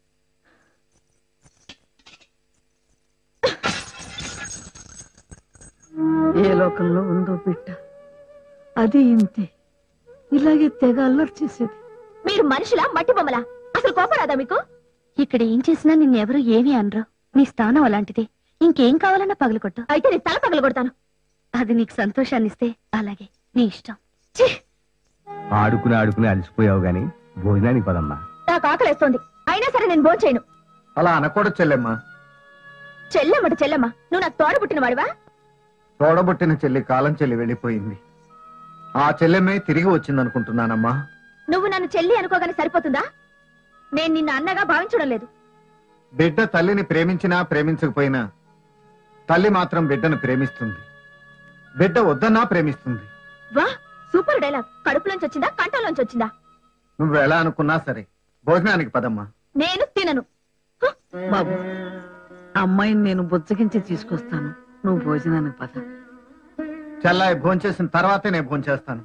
ఏ లోకంలో ఉందో బిడ్డ అది ఇంతే ఇలాగే తెగ అల్లరి చేసేది మీరు మనుషులా మట్టి బొమ్మలా అసలు కోపం రాదా మీకు ఇక్కడ ఏం చేసినా నిన్నెవరు ఏమీ అనరు నీ స్థానం అలాంటిది ఇంకేం కావాలన్నా పగలగొట్టు అయితే నీ తల పగలగొడతాను అది నీకు సంతోషాన్ని ఇస్తే అలాగే నీ ఇష్టం ఛీ! ఆడుకుని ఆడుకుని అలసిపోయావు గాని భోజనానికి పదమ్మా నాకు ఆకలేస్తోంది అయినా సరే నేను భోంచేయను అలా అనకూడదు చెల్లెమ్మా చెల్లెమ్మట చెల్లెమ్మ నువ్వు నాకు తోడ పుట్టిన వాడివా తోడబుట్టిన చెల్లి కాలం చెల్లి వెళ్ళిపోయింది ఆ చెల్లెమ్మే తిరిగి వచ్చిందనుకుంటున్నానమ్మా నువ్వు నన్ను చెల్లి అనుకోగానే సరిపోతుందా నేను నిన్ను అన్నగా భావించడం లేదు బిడ్డ తల్లిని ప్రేమించినా ప్రేమించకపోయినా తల్లి మాత్రం బిడ్డను ప్రేమిస్తుంది బిడ్డ వద్దన్నా ప్రేమిస్తుంది వా సూపర్ డైలాగ్ కడుపులోంచి వచ్చిందా కంటలోంచి వచ్చిందా నువ్వు ఎలా అనుకున్నా సరే భోజనానికి పదమ్మా నేను తినను బాబు అమ్మాయిని నేను బుజ్జగించి తీసుకొస్తాను నువ్వు భోజనానికి పద చెల్లాయి భోంచేసిన తర్వాతే నేను భోంచేస్తాను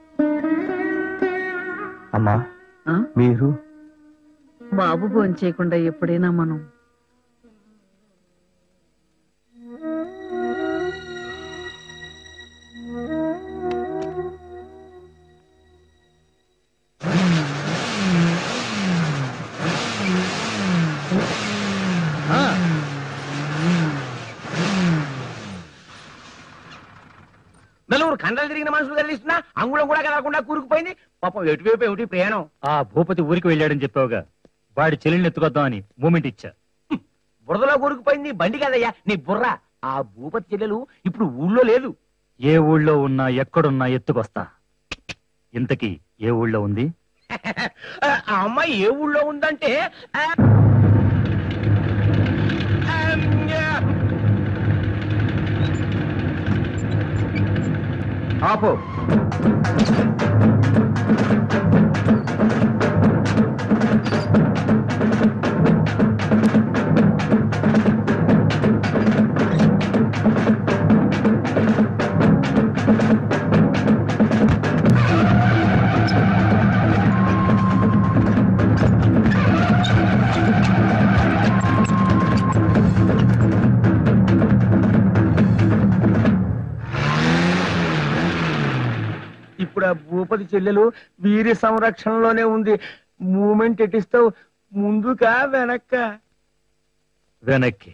అమ్మా ఆ? మీరు బాబు భోంచేయకుండా ఎప్పుడైనా మనం నలుగురు కండలు తిరిగిన మనుషులు కదిలిస్తున్నా అంగుళం కూడా కదలకుండా కూరుకుపోయింది పాపం ఎటువైపు ఏమిటి ప్రయాణం ఆ భూపతి ఊరికి వెళ్ళాడని చెప్పావుగా వాడి చెల్లెల్ని ఎత్తుకొద్దామని మూమెంట్ ఇచ్చా బురదలో కూరుకుపోయింది బండి కదయ్యా నీ బుర్ర ఆ భూపతి చెల్లెలు ఇప్పుడు ఊళ్ళో లేదు ఏ ఊళ్ళో ఉన్నా ఎక్కడున్నా ఎత్తుకొస్తా ఇంతకీ ఏ ఊళ్ళో ఉంది ఆ అమ్మాయి ఏ ఊళ్ళో ఉందంటే ఆ, ఆమ్, ఆ, ఆపో ఇప్పుడు ఆ భూపతి చెల్లెలు వీరి సంరక్షణలోనే ఉంది మూమెంట్ ఎట్టిస్తావు ముందుకా వెనక్క వెనక్కి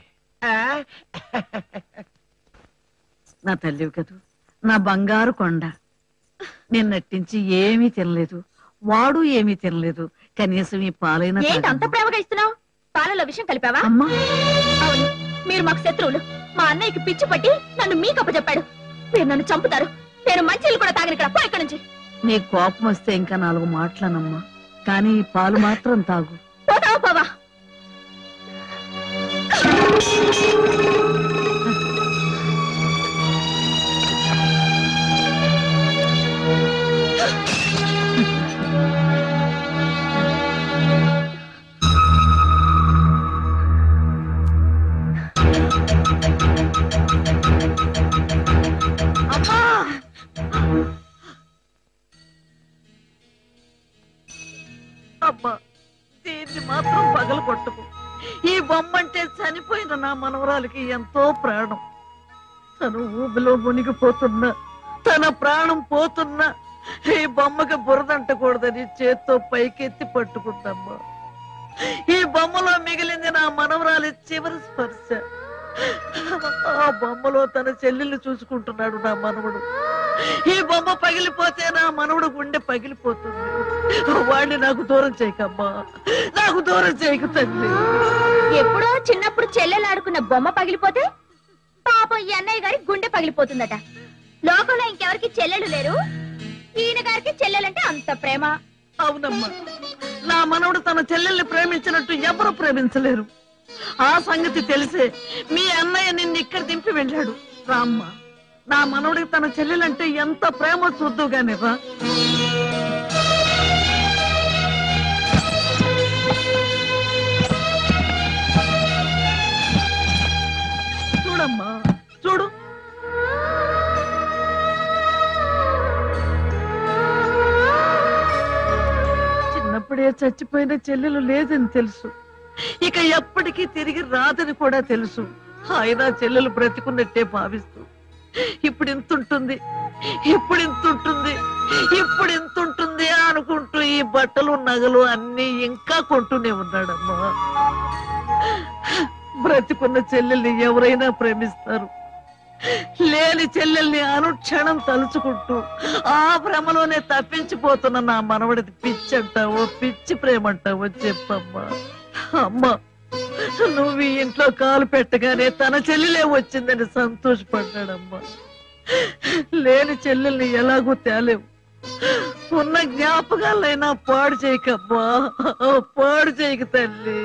నా తల్లివి కదూ నా బంగారు కొండ నిన్నట్టించి ఏమీ తినలేదు వాడు ఏమీ తినలేదు కనీసం ఈ పాలైన ఏంటి అంత ప్రేమగా ఇస్తున్నావు పాలలో విషయం కలిపావా అమ్మా అవును మీరు మాకు శత్రువులు మా అన్నయ్యకి పిచ్చి పట్టి నన్ను మీకు అప్పచెప్పాడు మీరు నన్ను చంపుతారు నేను మంచిలు కూడా తాగను ఇక్కడ పో ఇక్కడి నుంచి నీ కోపం వస్తే ఇంకా నాలుగు మాటలనమ్మా కానీ ఈ పాలు మాత్రం తాగు పోతావా పోవా అమ్మా అబ్బా దీన్ని మాత్రం పగలు కొట్టుకు ఈ బొమ్మ అంటే చనిపోయిన నా మనవరాలకి ఎంతో ప్రాణం తను ఊబిలో మునిగిపోతున్నా తన ప్రాణం పోతున్నా ఈ బొమ్మకి బురదంటకూడదని చేత్తో పైకెత్తి పట్టుకుందమ్మా ఈ బొమ్మలో మిగిలింది నా మనవరాలి చివరి స్పర్శ ఆ బొమ్మలో తన చెల్లెల్ని చూసుకుంటున్నాడు నా మనవడు ఈ బొమ్మ పగిలిపోతే నా మనవడు గుండె పగిలిపోతుంది వాడిని నాకు దూరం చేయకమ్మా నాకు దూరం చేయకు తల్లి ఎప్పుడో చిన్నప్పుడు చెల్లెలు ఆడుకున్న బొమ్మ పగిలిపోతే పాపం ఈ అన్నయ్య గారి గుండె పగిలిపోతుందట లోకంలో ఇంకెవరికి చెల్లెలు లేరు ఈయన గారికి చెల్లెలంటే అంత ప్రేమ అవునమ్మా నా మనవడు తన చెల్లెల్ని ప్రేమించినట్టు ఎవరు ప్రేమించలేరు ఆ సంగతి తెలిసే మీ అన్నయ్య నిన్ను ఇక్కడ దింపి వెళ్ళాడు రామ్మ నా మనవడికి తన చెల్లెలంటే ఎంత ప్రేమ చూద్దు గాని రా చూడమ్మా చూడు చచ్చిపోయిన చెల్లెలు లేదని తెలుసు ఇక ఎప్పటికీ తిరిగి రాదని కూడా తెలుసు అయినా చెల్లెలు బ్రతికున్నట్టే భావిస్తూ ఇప్పుడు ఇంత ఉంటుంది ఇప్పుడు ఇంత ఉంటుంది ఇప్పుడు ఇంత ఉంటుంది అనుకుంటూ ఈ బట్టలు నగలు అన్ని ఇంకా కొంటూనే ఉన్నాడమ్మా బ్రతికున్న చెల్లెల్ని ఎవరైనా ప్రేమిస్తారు లేని చెల్లెల్ని అనుక్షణం తలుచుకుంటూ ఆ భ్రమలోనే తప్పించిపోతున్న నా మనవడిది పిచ్చి అంటావో పిచ్చి ప్రేమ అంటావో చెప్పమ్మా అమ్మా నువ్వు ఈ ఇంట్లో కాలు పెట్టగానే తన చెల్లెలే వచ్చిందని సంతోషపడ్డాడమ్మా లేని చెల్లెల్ని ఎలాగో తేలేవు ఉన్న జ్ఞాపకాలైనా పాడు చేయకమ్మా పాడు చేయక తల్లి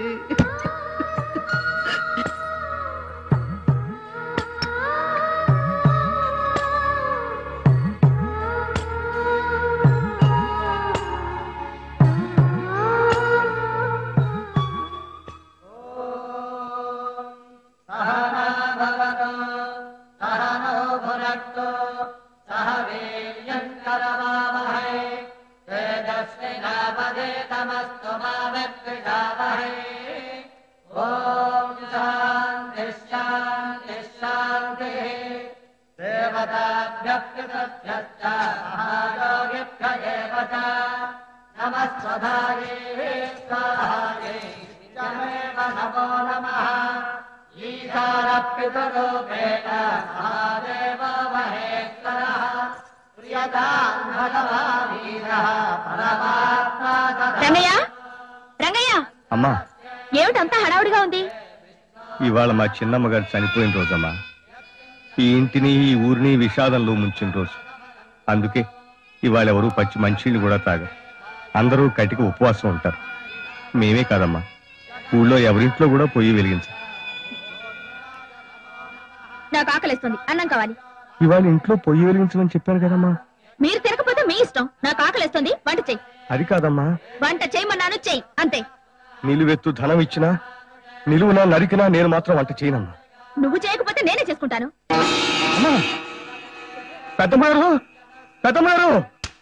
రంగయ్య రంగయ్య అమ్మా ఏమిటంతా హడావుడిగా ఉంది ఇవాళ మా చిన్నమ్మ గారు చనిపోయిన రోజమ్మా ఈ ఇంటిని ఈ ఊరిని విషాదంలో ముంచిన రోజు అందుకే ఇవాళ ఎవరు పచ్చి మంచినీళ్ళు కూడా తాగరు అందరూ కటికి ఉపవాసం ఉంటారు మేమే కాదమ్మా ఊళ్ళో ఎవరింట్లో కూడా పొయ్యి వెలిగించరు నాకు ఆకలిస్తుంది అన్నం కావాలి ఇవాళ ఇంట్లో పొయ్యి వెలిగించమని చెప్పాను కదమ్మా మీరు తిరగకపోతే మీ ఇష్టం నాకు ఆకలిస్తుంది వంట చెయ్యి అది కాదమ్మా వంట చేయమన్నాను చెయ్యి అంతే నిలువెత్తు ధనం ఇచ్చినా నిలువునా నరికినా నేను మాత్రం వంట చేయనమ్మా నువ్వు చేయకపోతే నేనే చేసుకుంటాను అమ్మా పెద్దమ్మారు పెద్దమ్మారు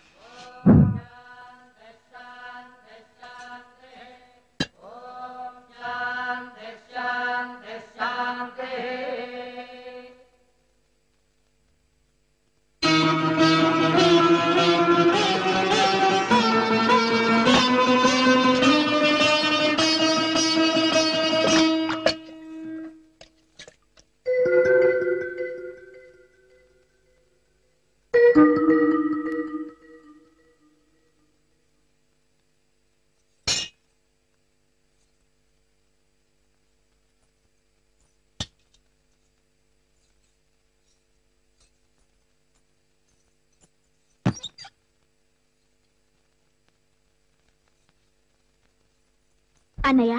అన్నయ్య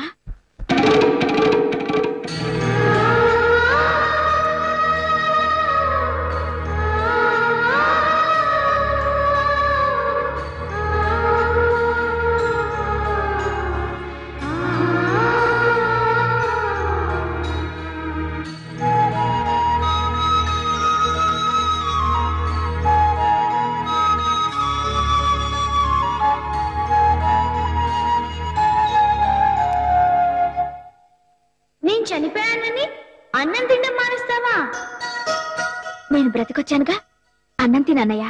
నేను చనిపోయానని అన్నం తినడం మానేస్తావా నేను బ్రతికొచ్చానుగా అన్నం తినన్నయ్య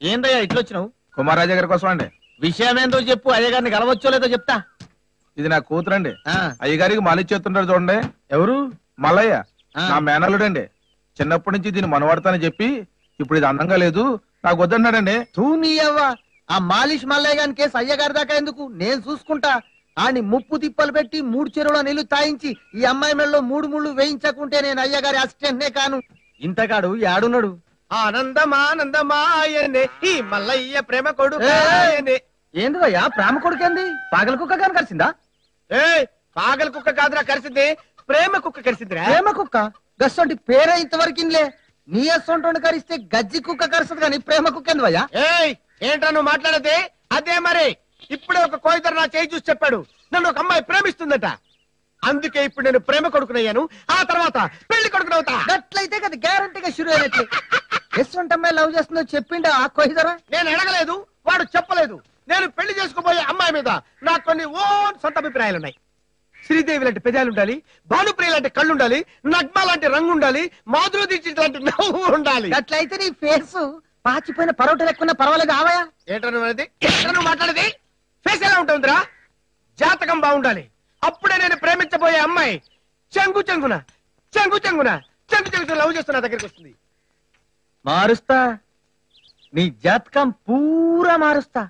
ఏందయ్యా ఇట్లొచ్చినావు కుమారాజా గారి కోసం అండి విషయం ఏందో చెప్పు అయ్యగారిని కలవచ్చో లేదో చెప్తా ఇది నా కూతురండి అయ్యగారికి మాలిచ్చేస్తుంటారు చూడండి ఎవరు మల్లయ్య ఆ. నా మేనల్లుడండి చిన్నప్పటి నుంచి దీన్ని మనవాడతానని చెప్పి ఇప్పుడు ఇది అందంగా లేదు నాకు వద్దన్నాడండి తూ నీయవ్వ ఆ మాలిష్ మల్లయ్య గారి కేసు అయ్యగారి దాకా ఎందుకు నేను చూసుకుంటా ఆని ముప్పు తిప్పలు పెట్టి మూడు చెరువుల నీళ్లు తాయించి ఈ అమ్మాయి మెడలో మూడు ముళ్ళు వేయించకుంటే నేను అయ్యగారి అసిస్టెంట్నే కాను ఇంతకాడు యాడున్నాడు ఆనందమానందమాయనే ఈ మల్లయ్య ప్రేమ కొడుకు ఏంది భయ్యా ప్రేమ కొడుకేంది పాగల కుక్క కానీ కలిసిందా ఏయ్ పాగల కుక్క కాదురా కరిసింది ప్రేమ కుక్క కరిసిందిరా ప్రేమ కుక్క గస్సంటి పేరే ఇంతవరకు ఇన్లే నీ అసొంటి కరిస్తే గజ్జి కుక్క కరుస్తుంది కానీ ప్రేమ కుక్క ఏంది భయ్యా ఏయ్ ఏంట్రా నువ్వు మాట్లాడేది అదే మరి ఇప్పుడే ఒక కోయిదరు నా చేయి చూసి చెప్పాడు నన్ను ఒక అమ్మాయి ప్రేమిస్తుందట అందుకే ఇప్పుడు నేను ప్రేమ కొడుకునయ్యాను ఆ తర్వాత పెళ్లి కొడుకునవుతా గట్లయితే కదా గ్యారంటీగా షురు అయినట్లే ఎస్వంటి అమ్మాయి లవ్ చేస్తుందో చెప్పిండా ఆ కొయ్యదరా నేను అడగలేదు వాడు చెప్పలేదు నేను పెళ్లి చేసుకోబోయే అమ్మాయి మీద నాకు కొన్ని ఓన్ సొంత అభిప్రాయాలు ఉన్నాయి శ్రీదేవి లాంటి పెదాలు ఉండాలి భానుప్రియ లాంటి కళ్ళు ఉండాలి నగ్మ లాంటి రంగు ఉండాలి మాధురి దీక్షిత్ లాంటి నవ్వు ఉండాలి గట్లయితే నీ ఫేస్ పాచిపోయిన పరోటలు ఎక్కువ పర్వాలేదు ఆవయా ఏంటో నువ్వు అనేది ఏంటో నువ్వు మాట్లాడేది ఫేస్ ఎలా ఉంటుందిరా జాతకం బాగుండాలి అప్పుడే నేను ప్రేమించబోయే అమ్మాయి చెంగు చెంగున చెంగు చెంగున చెంగు చెంగు లవ్ చేస్తున్న నా దగ్గరికి వస్తుంది మారుస్తా నీ జాతకం పూరా మారుస్తా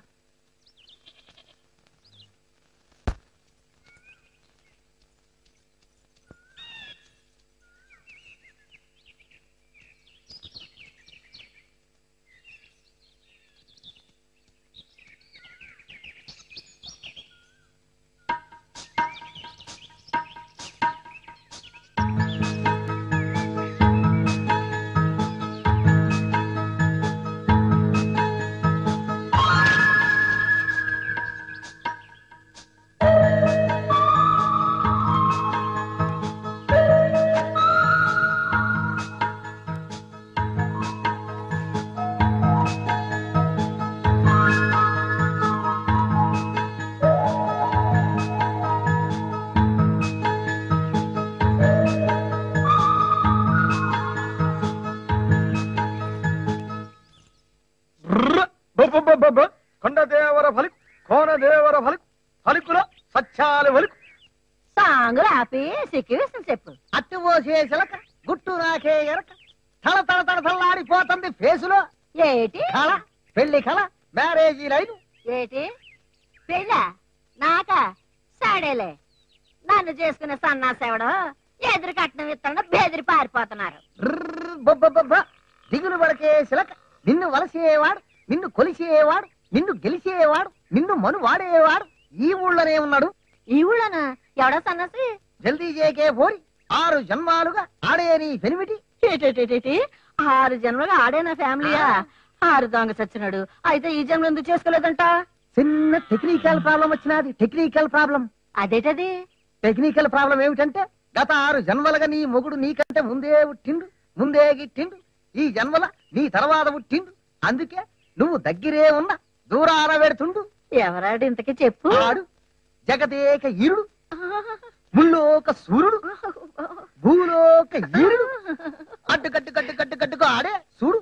కొండ దేవర ఫలికు కోన దేవర ఫలికు ఫలికుల సత్యాలు ఫలికు సాంగులు ఆపి సిక్కివేసిన చెప్పు అట్టు పోసే చిలక గుట్టు నాకే ఎరక తల తల తల తల్లాడిపోతుంది ఫేసులో ఏటి కళ పెళ్లి కళ మ్యారేజీ లైన్ ఏటి పెళ్ళా నాకా సాడేలే నన్ను చేసుకునే సన్నాసేవడు ఎదురు కట్నం ఇస్తాడు బెదిరి పారిపోతున్నారు బొబ్బ దిగులు పడకే చిలక నిన్ను వలసేవాడు నిన్ను కొలిసేవాడు నిన్ను గెలిచేవాడు నిన్ను మను వాడేవాడు ఈ ఊళ్ళోనే ఉన్నాడు ఈ ఊళ్ళోనా ఎవడో సన్నాసి జల్దీ చేకే పోరి ఆరు జన్మాలుగా ఆడే నీ పెనిమిటి ఏటేటేటేటి ఆరు జన్మలుగా ఆడే నా ఫ్యామిలీయా ఆరు దొంగ చచ్చినాడు అయితే ఈ జన్మ ఎందుకు చేసుకోలేదంట చిన్న టెక్నికల్ ప్రాబ్లం వచ్చినది టెక్నికల్ ప్రాబ్లం అదేటది టెక్నికల్ ప్రాబ్లం ఏమిటంటే గత ఆరు జన్మలుగా నీ మొగుడు నీకంటే ముందే పుట్టిండు ముందే గిట్టిండు ఈ జన్మల నీ తర్వాత పుట్టిండు అందుకే నువ్వు దగ్గరే ఉన్న దూరాన పెడుతుండు ఎవరాడు ఇంతకి చెప్పు ఆడు జగదేక ఈరుడు ముల్లోక సూర్యుడు భూలోక ఈరుడు అడ్డు కట్టు కట్టు కట్టు కట్టుకు ఆడే చూడు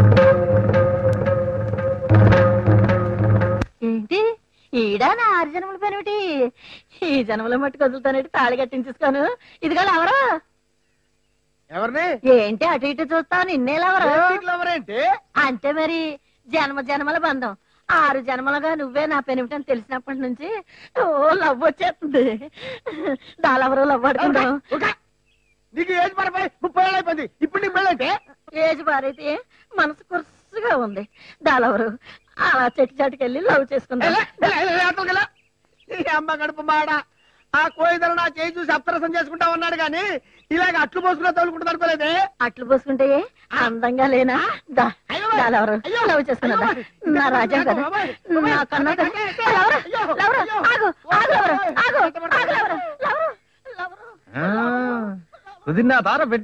ఏంటి ఈడా నా ఆరు జన్మల పనిమిటి ఈ జన్మలో మట్టుకు వదులుతానేటి తాళి కట్టించేసుకోను ఇదిగో ఎవరు ఎవరిని ఏంటి అటు ఇటు చూస్తావు నిన్నేలెవరు ఎవరేంటి అంటే మరి జన్మ జన్మల బంధం ఆరు జన్మలుగా నువ్వే నా పెనిమిటని తెలిసినప్పటి నుంచి ఓ లవ్ వచ్చేస్తుంది దాలెవరో లవ్ ఆడుకుందాం నీకు ఏజ్ పడిపోయి ముప్పై ఏళ్ళు అయిపోయింది ఇప్పుడు నీకు పెళ్ళైతే ఏజ్ బారైతే మనసు కుర్సుగా ఉంది దాలెవరు అలా చెట్టు చాటుకెళ్ళి లవ్ చేసుకుందాం ఈ అమ్మ గడుపు మాడ ఆ కోయిదలు నా చేయి చూసి అప్సరసం చేసుకుంటా ఉన్నాడు గాని ఇలాగ అట్లు పోసుకున్నా తోలుకుంటుంది అనుకోలేదే అట్లు పోసుకుంటే అందంగా లేనా దా దాలెవరు లవ్ చేసుకున్నదా నా రాజా కదా నా కన్నా కదా లవరు, లవరు, ఆగు, ఆగు లవరు, ఆగు, ఆగు లవరు, లవరు. కుదిరినా దార బిడ్డ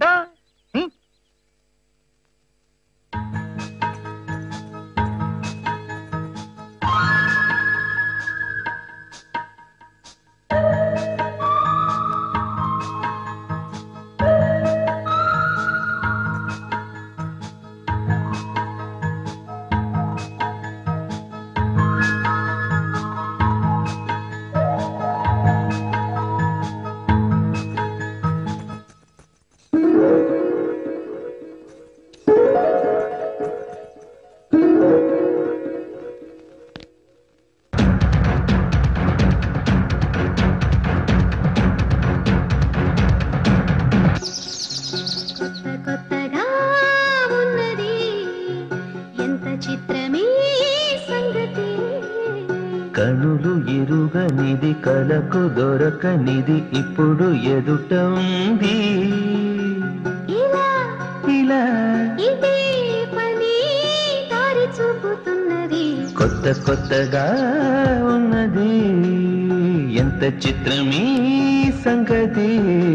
కనులు ఎరుగనిది కలకు దొరకనిది ఇప్పుడు ఎదుట ఉంది ఇలా ఇలా ఇదే పని దారి చూపుతున్నది కొత్త కొత్తగా ఉన్నది ఎంత చిత్రమీ సంగతి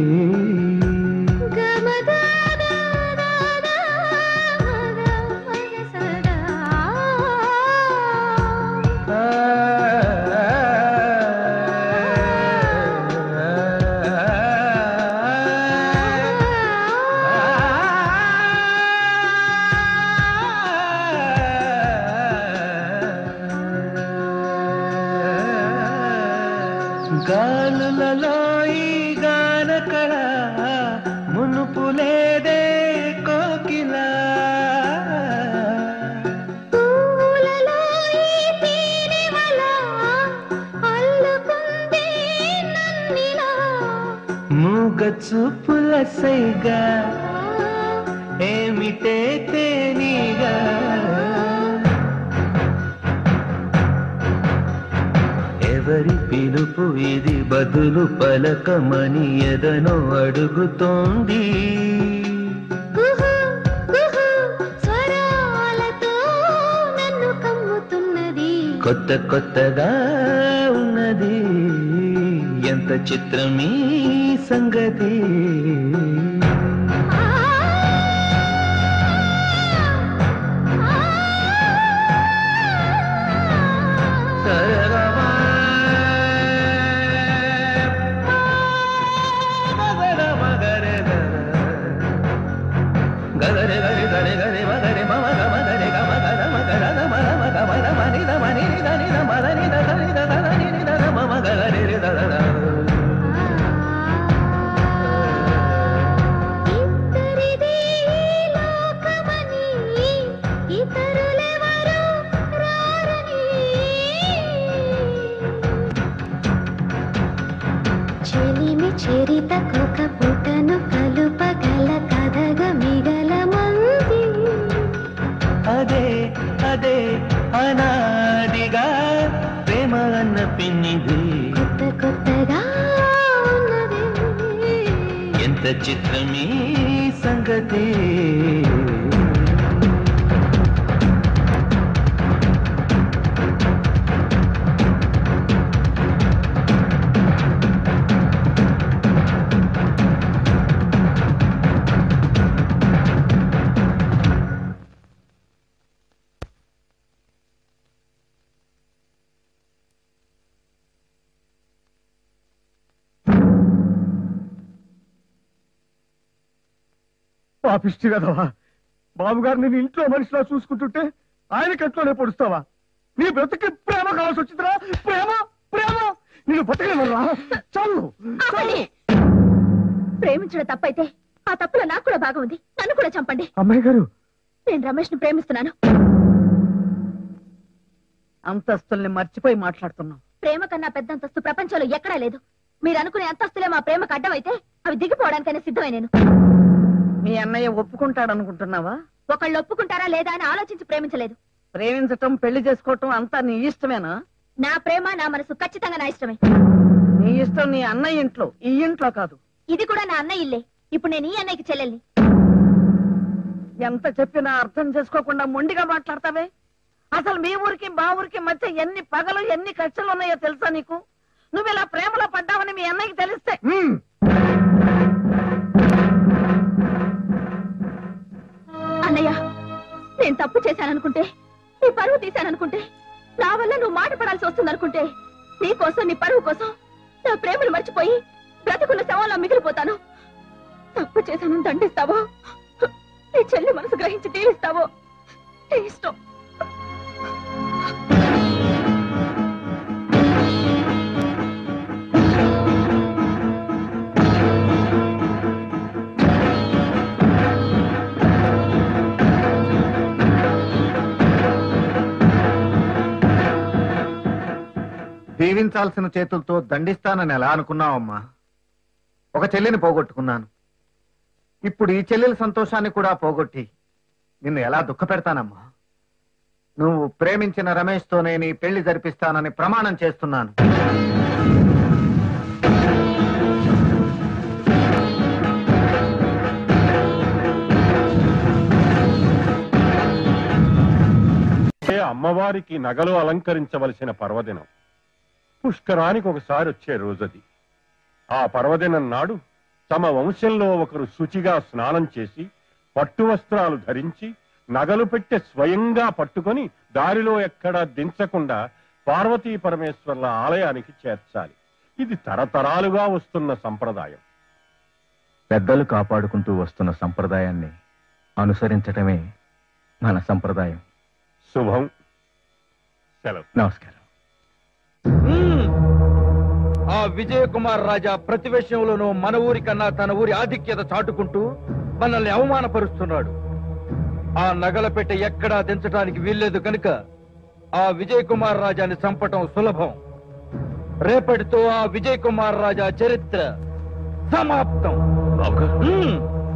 గాలులలో ఈ గానకళ మునుపు లేదే కోకిలా పూలలో ఈ తేనెవల అల్లుకుంది నన్నిలా మూగ చూపుల సైగా ఏమిటే తేనీగా ఎవరి పిలుపు ఇది బదులు పలకమని ఎదనో అడుగుతోంది కుహు కుహు స్వరాలతో నన్ను కమ్ముతున్నది కొత్త కొత్తగా ఉన్నది ఎంత చిత్రమీ సంగతి గగరే గరి గరి గరి మగరి మమ గమ గరి గమ గర మగర గమ రమ గమ రమ ని ద మని ని ద ని ద మద ని ద ద ని ద ద ద ని ని ద ద మమ గగరి రి ద ద ద ఇద్దరిది లోకమని ఇతరులెవరు రారని చెలిమి చెరిత కొక పుటను కలుపగల కథగ మిగల మంది అదే అదే అనాదిగా ప్రేమ అన్న పిన్నిది కొత్త కొత్తగా ఉన్నది ఎంత చిత్రమీ సంగతి పాపిష్టి కదవా బాబుగారు నేను ఇంట్లో మనిషిలా చూసుకుంటుంటే ఆయన కట్లోనే పొడుస్తావా నీ బ్రతికి ప్రేమ కావాల్సి వచ్చిందిరా ప్రేమ ప్రేమ నేను బతకలేనురా చాలు చాలు ప్రేమించడం తప్పైతే ఆ తప్పులో నాకు కూడా భాగం ఉంది నన్ను కూడా చంపండి అమ్మాయి గారు నేను రమేష్ ని ప్రేమిస్తున్నాను అంతస్తుల్ని మర్చిపోయి మాట్లాడుతున్నాం ప్రేమ కన్నా పెద్ద అంతస్తు ప్రపంచంలో ఎక్కడా లేదు మీరు అనుకునే అంతస్తులే మా ప్రేమకు అడ్డమైతే అవి దిగిపోవడానికైనా సిద్ధమే నేను మీ అన్నయ్య ఒప్పుకుంటాడనుకుంటున్నావా ఒకళ్ళు ఒప్పుకుంటారా లేదా అని ఆలోచించి ప్రేమించలేదు ప్రేమించటం పెళ్లి చేసుకోవటం అంతా నీ ఇష్టమేనా నా ప్రేమ నా మనసు ఖచ్చితంగా నా ఇష్టమే నీ ఇష్టం నీ అన్నయ్య ఇంట్లో ఈ ఇంట్లో కాదు ఇది కూడా నా అన్నయ్య ఇల్లే ఇప్పుడు నేను ఈ అన్నయ్యకి చెల్లెల్ని ఎంత చెప్పినా అర్థం చేసుకోకుండా మొండిగా మాట్లాడతావే అసలు మీ ఊరికి మా ఊరికి మధ్య ఎన్ని పగలు ఎన్ని కష్టాలు ఉన్నాయో తెలుసా నీకు నువ్వు ఇలా ప్రేమలో పడ్డావని మీ అన్నయ్యకి తెలిస్తే అన్నయ్య నేను తప్పు చేశాననుకుంటే నీ పరువు తీశాననుకుంటే నా వల్ల నువ్వు మాట పడాల్సి వస్తుందనుకుంటే నీ కోసం నీ పరువు కోసం నా ప్రేమను మర్చిపోయి బ్రతుకున్న శవంలో మిగిలిపోతాను తప్పు చేశానని దండిస్తావో నీ చెల్లి మనసు గ్రహించి తీరుస్తావో నీ ఇష్టం దీవించాల్సిన చేతులతో దండిస్తానని ఎలా అనుకున్నావమ్మా ఒక చెల్లిని పోగొట్టుకున్నాను ఇప్పుడు ఈ చెల్లెల సంతోషాన్ని కూడా పోగొట్టి నిన్ను ఎలా దుఃఖ పెడతానమ్మా నువ్వు ప్రేమించిన రమేష్ తోనే నీ పెళ్లి జరిపిస్తానని ప్రమాణం చేస్తున్నాను ఏ అమ్మవారికి నగలు అలంకరించవలసిన పర్వదినం పుష్కరానికి ఒకసారి వచ్చే రోజది ఆ పర్వదినం నాడు తమ వంశంలో ఒకరు శుచిగా స్నానం చేసి పట్టు వస్త్రాలు ధరించి నగలు పెట్టె స్వయంగా పట్టుకొని దారిలో ఎక్కడా దించకుండా పార్వతీ పరమేశ్వర్ల ఆలయానికి చేర్చాలి ఇది తరతరాలుగా వస్తున్న సంప్రదాయం పెద్దలు కాపాడుకుంటూ వస్తున్న సంప్రదాయాన్ని అనుసరించటమే మన సంప్రదాయం శుభం సెలవు నమస్కారం ఆ విజయ కుమార్ రాజా ప్రతి విషయంలోనూ మన ఊరి కన్నా తన ఊరి ఆధిక్యత చాటుకుంటూ మనల్ని అవమానపరుస్తున్నాడు ఆ నగల పెట్టె ఎక్కడా దించడానికి వీల్లేదు కనుక ఆ విజయ్ కుమార్ రాజాని చంపటం సులభం రేపటితో ఆ విజయ్ కుమార్ రాజా చరిత్ర సమాప్తం హ్మ్.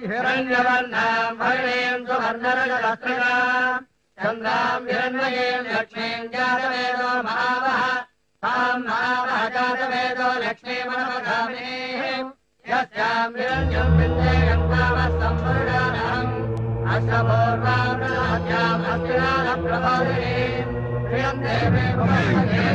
చంద్రాం హిరణ్మయీం లక్ష్మీం జాతవేదో మహావహ తాం మహావహ జాతవేదో లక్ష్మీమనమగామినీం యస్యాం హిరణ్యం విందేయం కామः సంవరుడానహం అష్టపూర్వాం ప్రదాస్యాం హస్తినాథ ప్రభోదినీం ప్రియం దేవే భువనమదే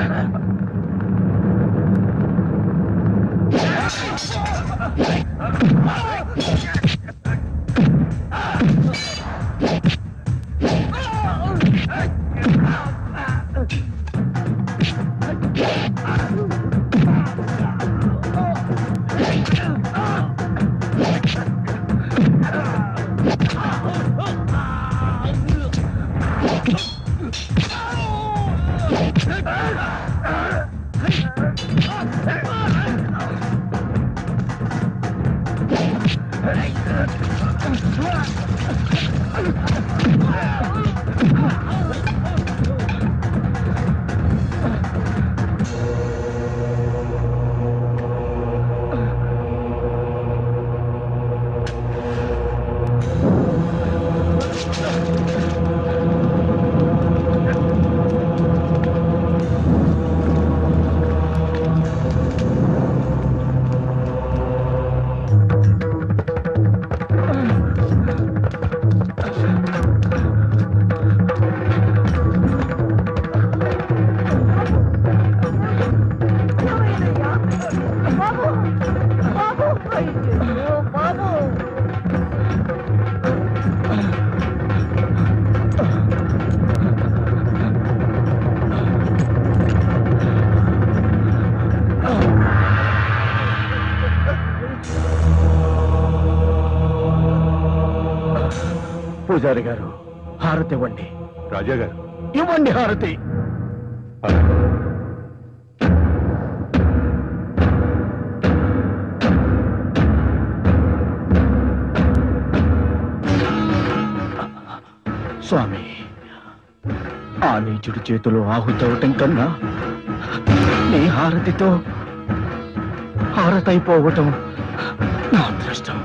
పూజారి గారు హారతి ఇవ్వండి రాజా గారు ఇవ్వండి హారతి స్వామి ఆ నీచుడి చేతిలో ఆహుతవటం కన్నా నీ హారతితో హారతైపోవటం నా అదృష్టం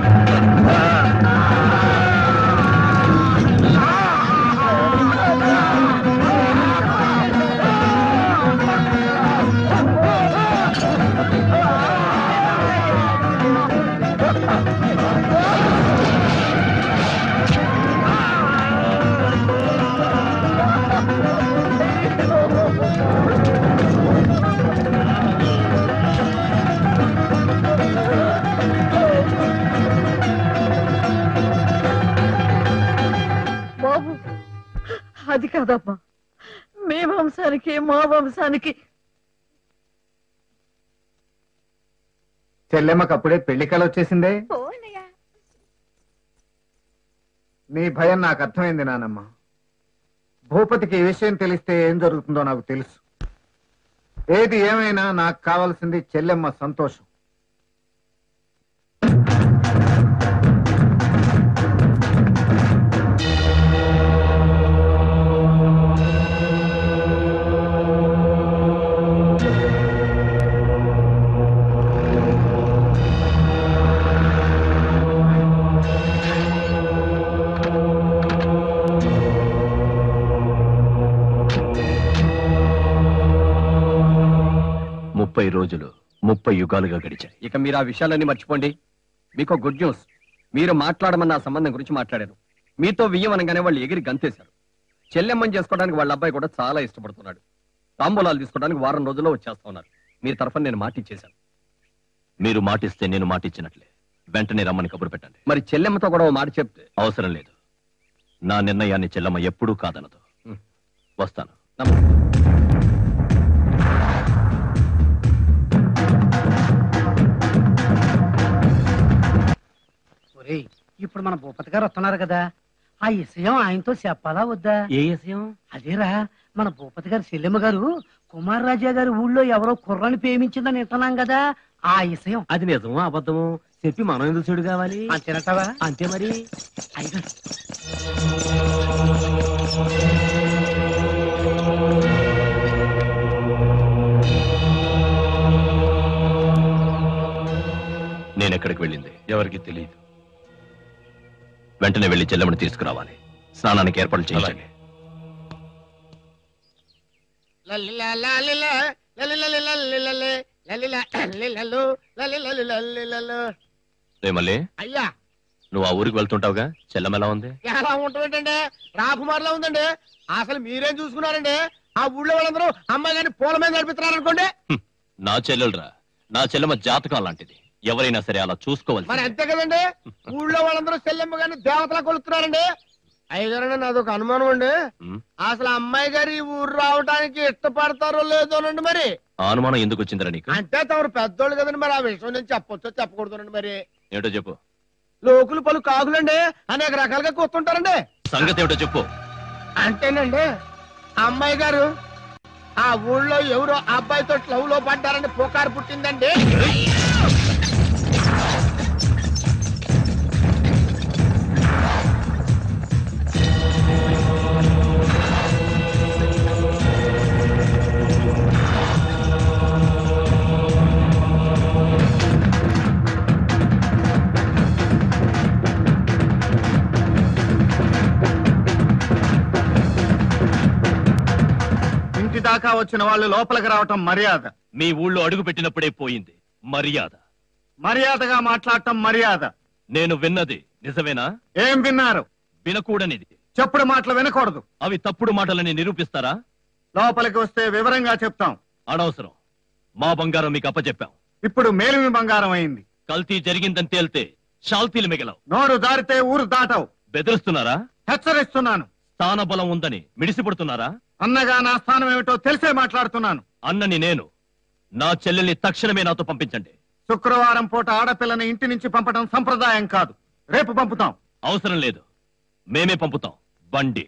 బాబు అది కాదమ్మా మీ వంశానికి మా వంశానికి చెల్లెమ్మకి అప్పుడే పెళ్లి కల వచ్చేసిందే నీ భయం నాకు అర్థమైంది నానమ్మ భూపతికి ఈ విషయం తెలిస్తే ఏం జరుగుతుందో నాకు తెలుసు ఏది ఏమైనా నాకు కావాల్సింది చెల్లెమ్మ సంతోషం ముప్పై రోజులు ముప్పై యుగాలుగా గడిచాయి ఇక మీరు ఆ విషయాలన్నీ మర్చిపోండి మీకు గుడ్ న్యూస్ మీరు మాట్లాడమన్న ఆ సంబంధం గురించి మాట్లాడారు మీతో వియ్యం అనగానే వాళ్ళు ఎగిరి గంతేశారు చెల్లెమ్మని చేసుకోవడానికి వాళ్ళ అబ్బాయి కూడా చాలా ఇష్టపడుతున్నాడు తాంబూలాలు తీసుకోవడానికి వారం రోజుల్లో వచ్చేస్తా ఉన్నారు మీ తరఫున నేను మాట ఇచ్చేశాను మీరు మాటిస్తే నేను మాటిచ్చినట్లే వెంటనే రమ్మని కబురు పెట్టండి మరి చెల్లెమ్మతో కూడా ఓ మాట చెప్తే అవసరం లేదు నా నిర్ణయాన్ని చెల్లమ్మ ఎప్పుడూ కాదనదు వస్తాను ఒరేయ్ ఇప్పుడు మన భూపతి గారు వస్తున్నారు కదా ఆ విషయం ఆయనతో చెప్పాలా వద్దా ఏ విషయం అదేరా మన భూపతి గారి చెల్లెమ్మ గారు కుమార్ రాజా గారి ఊళ్ళో ఎవరో కుర్రని ప్రేమించిందని వింటున్నాం కదా ఆ విషయం అది నిజమో అబద్ధమో చెప్పి మనం ఎందుకు చెడు కావాలి అంతేనటవా అంతే మరి అయినా నేను ఎక్కడికి వెళ్ళింది ఎవరికి తెలియదు వెంటనే వెళ్ళి చెల్లెమ్మని తీసుకురావాలి స్నానానికి ఏర్పాట్లు చేయాలి మళ్ళీ అయ్యా నువ్వు ఆ ఊరికి వెళ్తుంటావుగా చెల్లెమ్మ ఎలా ఉంది ఎలా ఉంటుందంటే రాకుమార్లా ఉందండి అసలు మీరేం చూసుకున్నారండి ఆ ఊళ్ళో వాళ్ళందరూ అమ్మాయి గారిని పూల మీద నడిపిస్తున్నారు అనుకోండి నా చెల్లెలురా నా చెల్లెమ్మ జాతకం అలాంటిది ఎవరైనా సరే అలా చూసుకోవాలి మరి అంతే కదండి ఊళ్ళో వాళ్ళందరూ చెల్లెమ్మ గారిని దేవతలా కొలుస్తున్నారండి అయ్యగారండి నాదొక అనుమానం అండి అసలు అమ్మాయి గారు ఈ ఊరు రావడానికి ఇష్టపడతారో లేదోనండి మరి ఆ అనుమానం ఎందుకు వచ్చిందిరా నీకు అంటే తమరు పెద్దోళ్ళు కదండి మరి ఆ విషయం నేను చెప్పొచ్చో చెప్పకూడదునండి మరి ఏమిటో చెప్పు లోకులు పలు కాకులండి అనేక రకాలుగా కూర్తుంటారండి సంగతి ఏమిటో చెప్పు అంటేనండి ఆ అమ్మాయి గారు ఆ ఊళ్ళో ఎవరో అబ్బాయితో లవ్ లో పడ్డారని పుకారు పుట్టిందండి ఇంటి దాకా వచ్చిన వాళ్ళు లోపలికి రావటం మర్యాద మీ ఊళ్ళో అడుగు పెట్టినప్పుడే పోయింది మర్యాద మర్యాదగా మాట్లాడటం మర్యాద నేను విన్నది నిజమేనా ఏం విన్నారు వినకూడనిది చెప్పుడు మాటలు వినకూడదు అవి తప్పుడు మాటలని నిరూపిస్తారా లోపలికి వస్తే వివరంగా చెప్తాం అనవసరం మా బంగారం మీకు అప్పచెప్పాం ఇప్పుడు మేలిమి బంగారం అయింది కల్తీ జరిగిందని తేల్తే షాల్తీలు మిగలవు నోరు దారితే ఊరు దాటవు బెదిరిస్తున్నారా హెచ్చరిస్తున్నాను స్థాన బలం ఉందని మిడిసిపడుతున్నారా అన్నగా నా స్థానం ఏమిటో తెలిసే మాట్లాడుతున్నాను అన్నని నేను నా చెల్లెల్ని తక్షణమే నాతో పంపించండి శుక్రవారం పూట ఆడపిల్లని ఇంటి నుంచి పంపడం సంప్రదాయం కాదు రేపు పంపుతాం అవసరం లేదు మేమే పంపుతాం బండి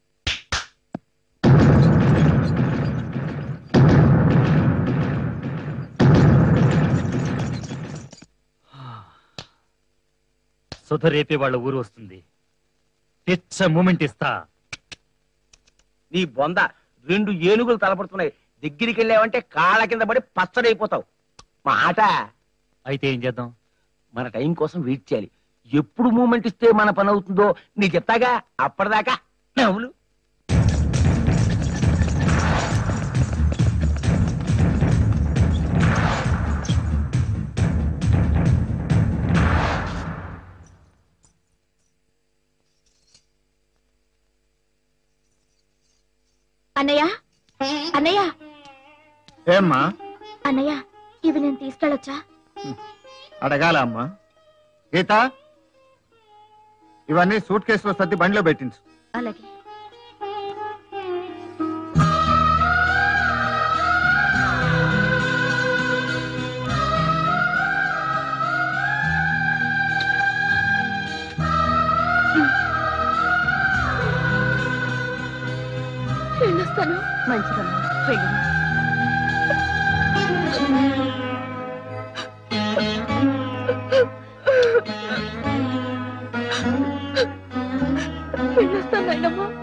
సుధ రేపే వాళ్ళ ఊరు వస్తుంది పిచ్చ మూమెంట్ ఇస్తా నీ బొంద రెండు ఏనుగులు తలపడుతున్నాయి దగ్గరికి వెళ్ళావంటే కాళ్ళ కింద పడి పచ్చడైపోతావు మాట అయితే ఏం చేద్దాం మన టైం కోసం వెయిట్ చేయాలి ఎప్పుడు మూమెంట్ ఇస్తే మన పని అవుతుందో నీ చెప్తాగా అప్పటిదాకా నవ్వులు అన్నయ్య అన్నయ్య ఏమ్మా అన్నయ్య ఇవి నేను తీసుకెళ్ళొచ్చా అడగాల అమ్మా గీత ఇవన్నీ సూట్ కేసులో సర్ది బండిలో పెట్టించు అలాగే వెళ్ళొస్తాను మంచిదమ్మా వెళ్ళు వెళ్ళొస్తాను నాయనమ్మా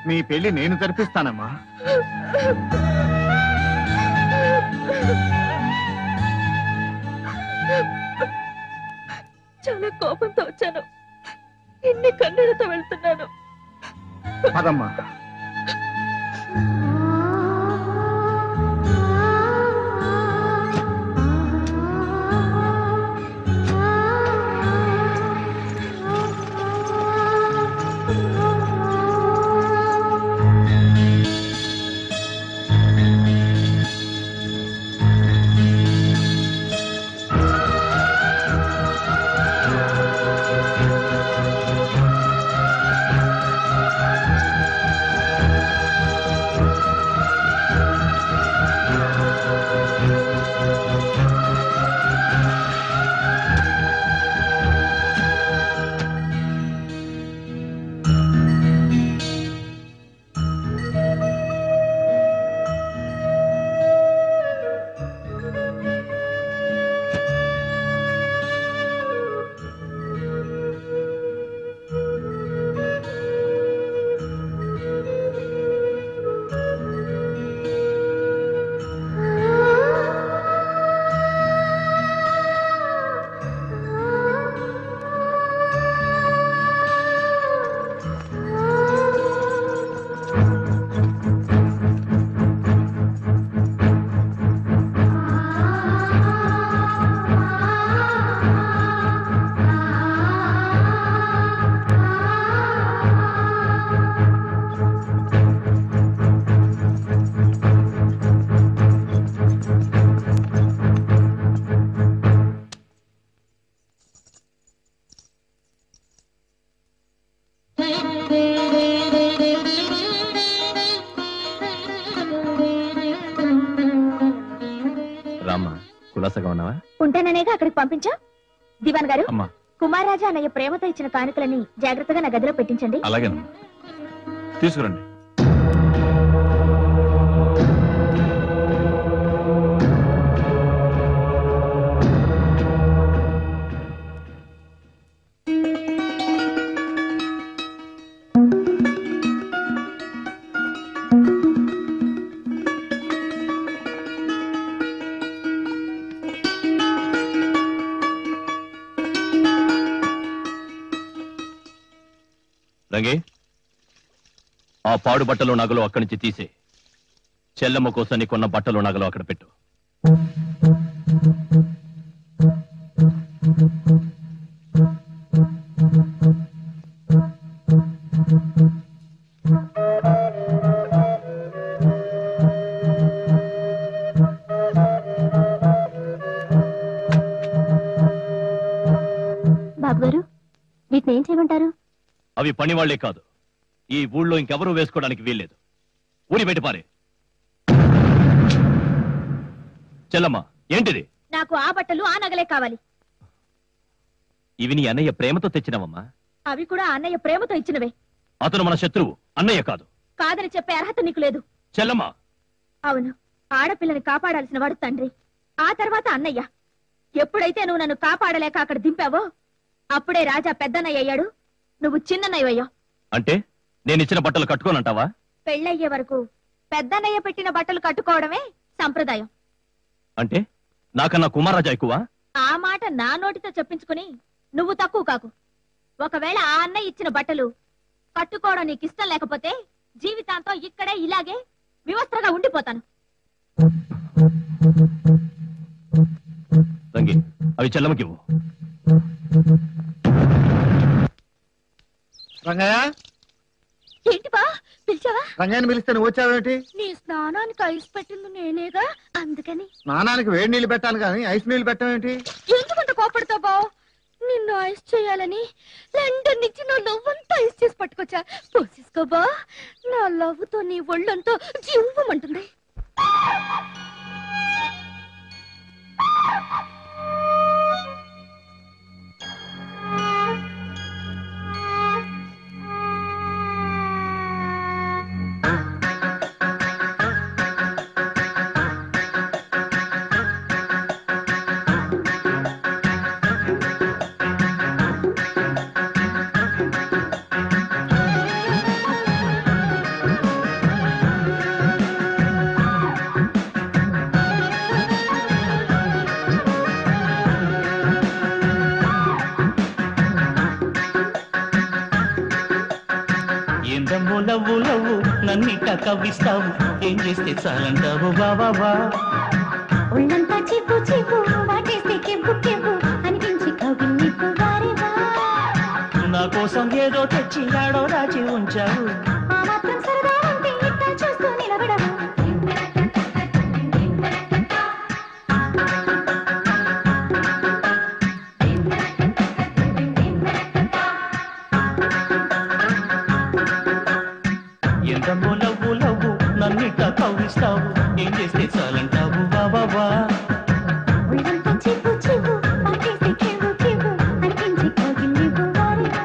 నీ పెళ్లి నేను జరిపిస్తానమ్మా చాలా కోపంతో వచ్చాను ఎన్ని కన్నీళ్లతో వెళ్తున్నాను పదమ్మా రామ్మా కులాసగా ఉన్నావా ఉంటాననేగా అక్కడికి పంపించా దివాన్ గారు అమ్మా కుమారాజా అన్నయ్య ప్రేమతో ఇచ్చిన కానుకలని జాగ్రత్తగా నా గదిలో పెట్టించండి అలాగేనమ్మా తీసుకురండి రంగి ఆ పాడు బట్టలు నగలు అక్కడి నుంచి తీసే చెల్లెమ్మ కోసం నీ కొన్న బట్టలు నగలు అక్కడ పెట్టు బాబు గారు వీటిని ఏం చేయమంటారు అవి పని వాళ్లే కాదు ఈ ఊళ్ళో ఇంకెవరూ వేసుకోవడానికి వీల్లేదు ఊరి బయట పారే చెల్లమ్మ ఏంటిది నాకు ఆ బట్టలు ఆ నగలే కావాలి ఇవి నీ అన్నయ్య ప్రేమతో తెచ్చినవమ్మా అవి కూడా ఆ అన్నయ్య ప్రేమతో ఇచ్చినవే అతను మన శత్రువు అన్నయ్య కాదు కాదని చెప్పే అర్హత నీకు లేదు చెల్లమ్మ అవును ఆడపిల్లని కాపాడాల్సిన వాడు తండ్రి ఆ తర్వాత అన్నయ్య ఎప్పుడైతే నువ్వు నన్ను కాపాడలేక అక్కడ దింపావో అప్పుడే రాజా పెద్దన్నయ్య అయ్యాడు నువ్వు చిన్నన్నయ్య అయ్యావు అంటే నేను ఇచ్చిన బట్టలు కట్టుకోనంటావా పెళ్ళయ్యే వరకు పెద్దన్నయ్య పెట్టిన బట్టలు కట్టుకోవడమే సంప్రదాయం అంటే నాకన్నా కుమారరాజా ఎక్కువ ఆ మాట నా నోటితో చెప్పించుకుని నువ్వు తక్కువ కాకు ఒకవేళ ఆ అన్నయ్య ఇచ్చిన బట్టలు కట్టుకోవడం నీకు ఇష్టం లేకపోతే జీవితాంతం ఇక్కడే ఇలాగే వివస్త్రగా ఉండిపోతాను రంగి అవి చెల్లమ్మకివ్వు రంగయ్య ఏంటి బా పిలిచావా రంగయ్యని పిలిస్తే నువ్వు వచ్చావేంటి నీ స్నానానికి ఐస్ పెట్టింది నేనేగా అందుకని స్నానానికి వేడి నీళ్లు పెట్టాను కానీ ఐస్ నీళ్లు పెట్టావేంటి ఎందుకంత కోపడతావు బావ్ నిన్ను ఐస్ చేయాలని లండన్ నుంచి నా లవ్వంతా ఐస్ చేసి పట్టుకొచ్చా పోసేసుకో బా నా లవ్ తో నీ ఒళ్ళంతా జీవమంటుంది లవ్వు నన్నిట కవ్విస్తావు ఏం చేస్తే చాలంటావు బాబా ఒళ్ళంతా చిప్పు చిప్పు వాటేస్తే కెవ్వు కెవ్వు అనిపించి కౌగిలిపు వారేవా నా కోసం ఏదో తెచ్చి ఆడో రాచి ఉంచావు ఆ మాత్రం సరదా ఉంటే ఇట్టా చూస్తూ నిలబడవు ఎంతమో లవ్వు లవ్వు నన్నిట కవ్విస్తావు ఏం చేస్తే చాలంటావు బాబా ఒళ్ళంతా చిప్పు చిప్పు వాటేస్తే కెవ్వు కెవ్వు అనిపించి కౌగిలిపు వారేవా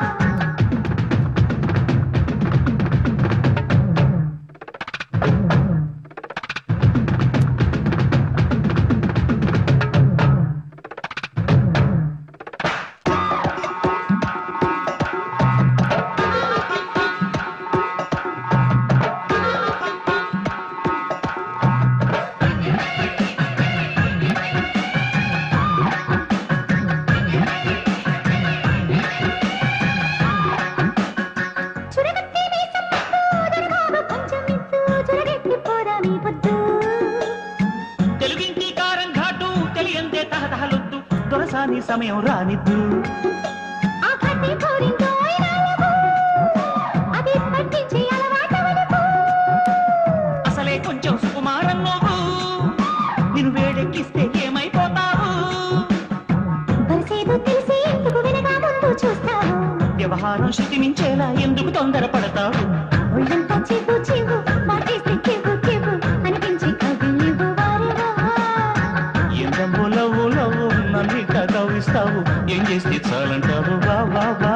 చురగత్తి మీసం ముద్దు, దొరబాబు కొంచెం మిద్దు, చురగెత్తి పోదా మీ పొద్దు. తెలుగింటి కారం ఘాటు తెలియందే తహతహలొద్దు దొరసాని సమయం రానిద్దు ఆ కత్తి పోరిందో అయినాయవు, అది పట్టించే అలవాటవలకు. అసలే కొంచెం సుకుమారం నువ్వు నిన్ను వేడెక్కిస్తే ఏమైపోతావు వరసేదో తెలిసి ఎందుకు వెనక ముందు చూస్తావు వ్యవహారం శృతి మించేలా ఎందుకు తొందరపడతావు ఒళ్ళంతా చివ్వు చివ్వు వాటేస్తే కెవ్వు కెవ్వు అనిపించి కవిలివు వారేవా ఎంతమో లవ్వు లవ్వు నన్నిట కవ్విస్తావు ఏం చేస్తే చాలంటావు బాబా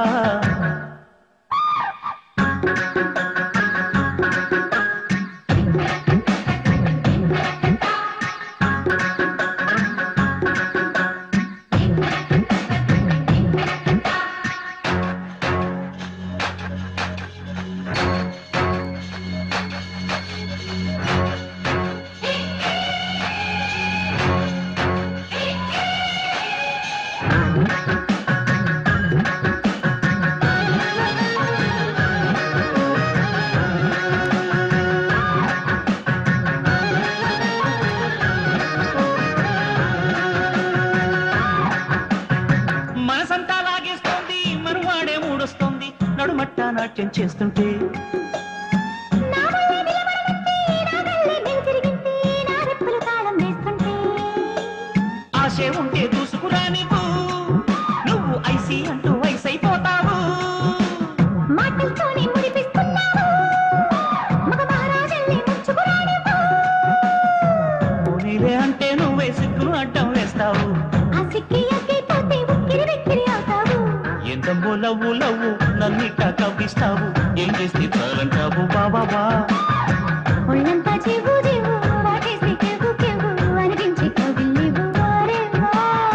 మనసంతా లాగేస్తోంది మనువాడే మూడొస్తోంది నడుమట్ట నాట్యం చేస్తుంటే ఆశే ఉంటే దూసుకురా నువ్వు నువ్వు ఐసి అంటూ వయసైపోతావు మాటలతోనే మురిపిస్తున్నావు మగ మహారాజల్ని ముచ్చుకురానివ్వు పోనీలే అంటే నువ్వే సిగ్గును అడ్డం వేస్తావు ఆ సిక్కి అక్కిపోతే ఉక్కిరి వెక్కిరి అవుతావు ఎంతమో లవ్వు లవ్వు నన్నిట కవ్విస్తావు ఏం చేస్తే చాలంటావు బాబా ఒళ్ళంతా జీవు జీవు వాటేసి కెవ్వు కెవ్వు అనిపించి కవిలివు వారేవా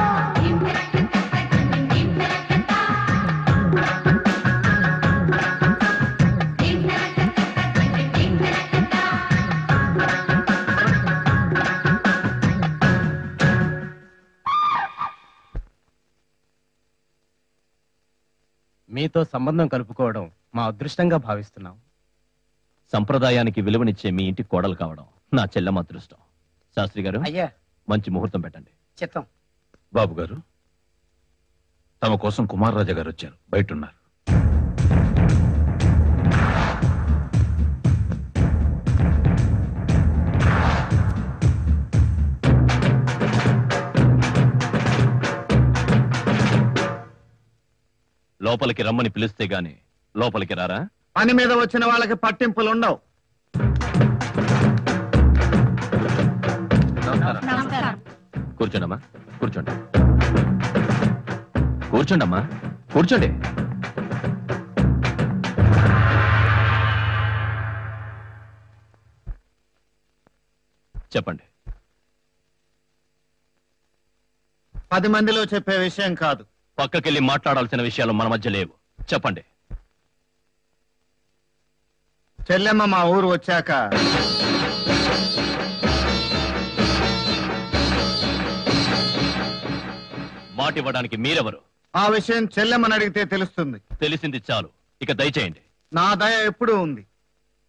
మీతో సంబంధం కలుపుకోవడం మా అదృష్టంగా భావిస్తున్నాం సంప్రదాయానికి విలువనిచ్చే మీ ఇంటి కోడలు కావడం నా చెల్లెమ్మ అదృష్టం శాస్త్రి గారు అయ్యా మంచి ముహూర్తం పెట్టండి చిత్తం బాబు గారు తమ కోసం కుమార్ రాజా గారు వచ్చారు బయట ఉన్నారు లోపలికి రమ్మని పిలిస్తే గాని లోపలికి రారా పని మీద వచ్చిన వాళ్ళకి పట్టింపులు ఉండవు కూర్చోండమ్మా కూర్చోండి కూర్చోండమ్మా కూర్చోండి చెప్పండి పది మందిలో చెప్పే విషయం కాదు పక్కకెళ్ళి మాట్లాడాల్సిన విషయాలు మన మధ్య లేవు చెప్పండి చెల్లెమ్మ మా ఊరు వచ్చాక మాట ఇవ్వడానికి మీరెవరు ఆ విషయం చెల్లెమ్మని అడిగితే తెలుస్తుంది తెలిసింది చాలు ఇక దయచేయండి నా దయ ఎప్పుడూ ఉంది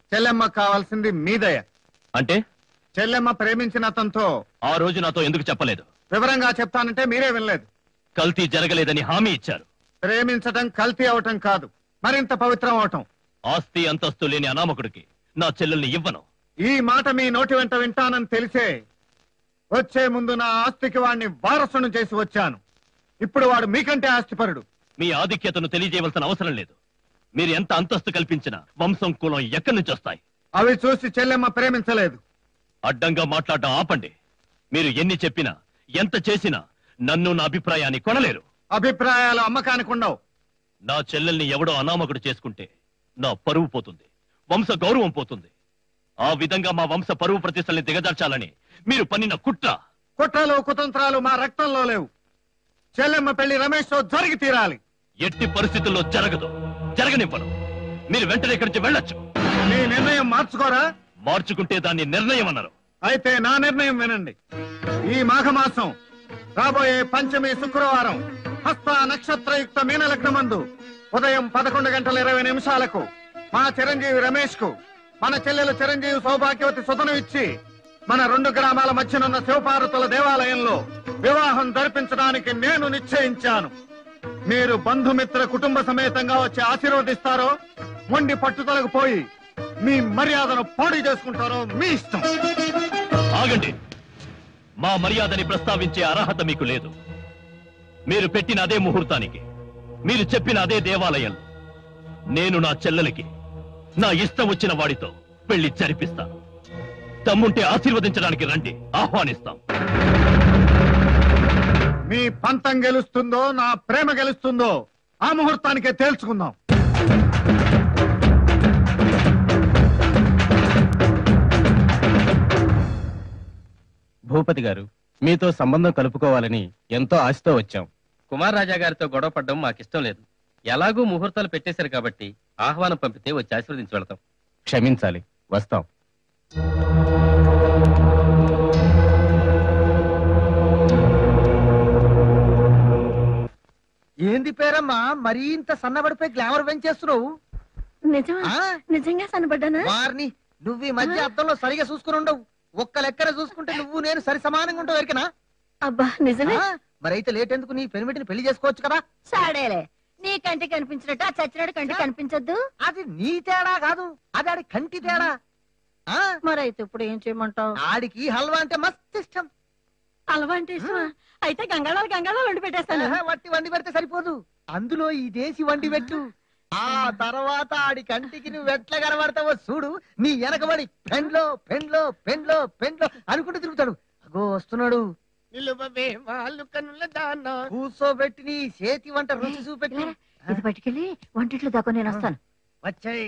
చెల్లెమ్మ కావాల్సింది మీ దయ అంటే చెల్లెమ్మ ప్రేమించిన అతనితో ఆ రోజు నాతో ఎందుకు చెప్పలేదు వివరంగా చెప్తానంటే మీరే వినలేదు కల్తీ జరగలేదని హామీ ఇచ్చారు ప్రేమించటం కల్తీ అవటం కాదు మరింత పవిత్రం అవటం ఆస్తి అంతస్తు లేని అనామకుడికి నా చెల్లెల్ని ఇవ్వను ఈ మాట మీ నోటి వెంట వింటానని తెలిసే వచ్చే ముందు నా ఆస్తికి వాడిని వారసును చేసి వచ్చాను ఇప్పుడు వాడు మీకంటే ఆస్తిపరుడు మీ ఆధిక్యతను తెలియజేయవలసిన అవసరం లేదు మీరు ఎంత అంతస్తు కల్పించినా వంశం కులం ఎక్కడి నుంచి వస్తాయి అవి చూసి చెల్లెమ్మ ప్రేమించలేదు అడ్డంగా మాట్లాడడం ఆపండి మీరు ఎన్ని చెప్పినా ఎంత చేసినా నన్ను నా అభిప్రాయాన్ని కొనలేరు అభిప్రాయాలు అమ్మకానికి ఉండవు నా చెల్లెల్ని ఎవడో అనామకుడు చేసుకుంటే నా పరువు పోతుంది వంశ గౌరవం పోతుంది ఆ విధంగా మా వంశ పరువు ప్రతిష్టల్ని దిగజార్చాలని మీరు పన్నిన కుట్ర కుట్రలు కుతంత్రాలు మా రక్తంలో లేవు చెల్లెమ్మ పెళ్లి రమేష్ తో జరిగి తీరాలి ఎట్టి పరిస్థితుల్లో జరగదు జరగనివ్వను మీరు వెంటనే ఇక్కడి నుంచి వెళ్ళొచ్చు మీ నిర్ణయం మార్చుకోరా మార్చుకుంటే దాన్ని నిర్ణయం అన్నారు అయితే నా నిర్ణయం వినండి ఈ మాఘమాసం రాబోయే పంచమి శుక్రవారం హస్త నక్షత్రయుక్త మీనలగ్నమందు ఉదయం పదకొండు గంటల ఇరవై నిమిషాలకు మా చిరంజీవి రమేష్ కు మన చెల్లెలు చిరంజీవి సౌభాగ్యవతి సుతను ఇచ్చి మన రెండు గ్రామాల మధ్యనున్న శివపార్వతుల దేవాలయంలో వివాహం జరిపించడానికి నేను నిశ్చయించాను మీరు బంధుమిత్ర కుటుంబ సమేతంగా వచ్చి ఆశీర్వదిస్తారో మొండి పట్టుదలకు పోయి మీ మర్యాదను పాడు చేసుకుంటారో మీ ఇష్టం ఆగండి మా మర్యాదని ప్రస్తావించే అర్హత మీకు లేదు మీరు పెట్టిన అదే ముహూర్తానికి మీరు చెప్పిన అదే దేవాలయంలో నేను నా చెల్లెలకి నా ఇష్టం వచ్చిన వాడితో పెళ్లి జరిపిస్తాను తమ్ముంటే ఆశీర్వదించడానికి రండి ఆహ్వానిస్తాం మీ పంతం గెలుస్తుందో నా ప్రేమ గెలుస్తుందో ఆ ముహూర్తానికే తేల్చుకుందాం భూపతి గారు మీతో సంబంధం కలుపుకోవాలని ఎంతో ఆశతో వచ్చాం కుమార్ రాజా గారితో గొడవ పడడం మాకిష్టం లేదు ఎలాగూ ముహూర్తాలు పెట్టేశారు కాబట్టి ఆహ్వానం పంపితే వచ్చి ఆశీర్వదించి వెళ్తాం క్షమించాలి వస్తాం ఏంది పేరమ్మా మరీ ఇంత సన్నబడిపోయి గ్లామర్ పెంచేస్తున్నావు నిజమా నిజంగా సన్నబడ్డానా వారిని నువ్వు ఈ మధ్య అద్దంలో సరిగా చూసుకుని ఉండవు ఒక్క లెక్కన చూసుకుంటే నువ్వు నేను సరి సమానంగా ఉంటావు ఎరికనా అబ్బా నిజమే మరైతే లేట్ ఎందుకు నీ పెనిమిటిని పెళ్లి చేసుకోవచ్చు కదా సాడేలే నీ కంటికి కనిపించినట్టు ఆ చచ్చినట్టు కంటికి కనిపించద్దు అది నీ తేడా కాదు అది ఆడి కంటి తేడా మరైతే ఇప్పుడు ఏం చేయమంటావు ఆడికి హల్వా అంటే మస్తు ఇష్టం హల్వా అంటే ఇష్టమా అయితే గంగాళాలు గంగాళాలు వండి పెట్టేస్తాను ఆహా, వట్టి వండి పెడితే సరిపోదు అందులో ఈ దేశీ వండి పెట్టు ఆ తర్వాత ఆడి కంటికి నువ్వు ఎట్లా కనబడతావో చూడు నీ వెనకబడి పెండ్లో పెండ్లో పెండ్లో పెండ్లో అనుకుంటూ తిరుగుతాడు అగో వస్తున్నాడు కూర్చోబెట్టి నీ చేతి వంట రుచి చూపెట్టి ఇది పట్టుకెళ్ళి వంటిట్లో దాకా నేను వస్తాను వచ్చాయి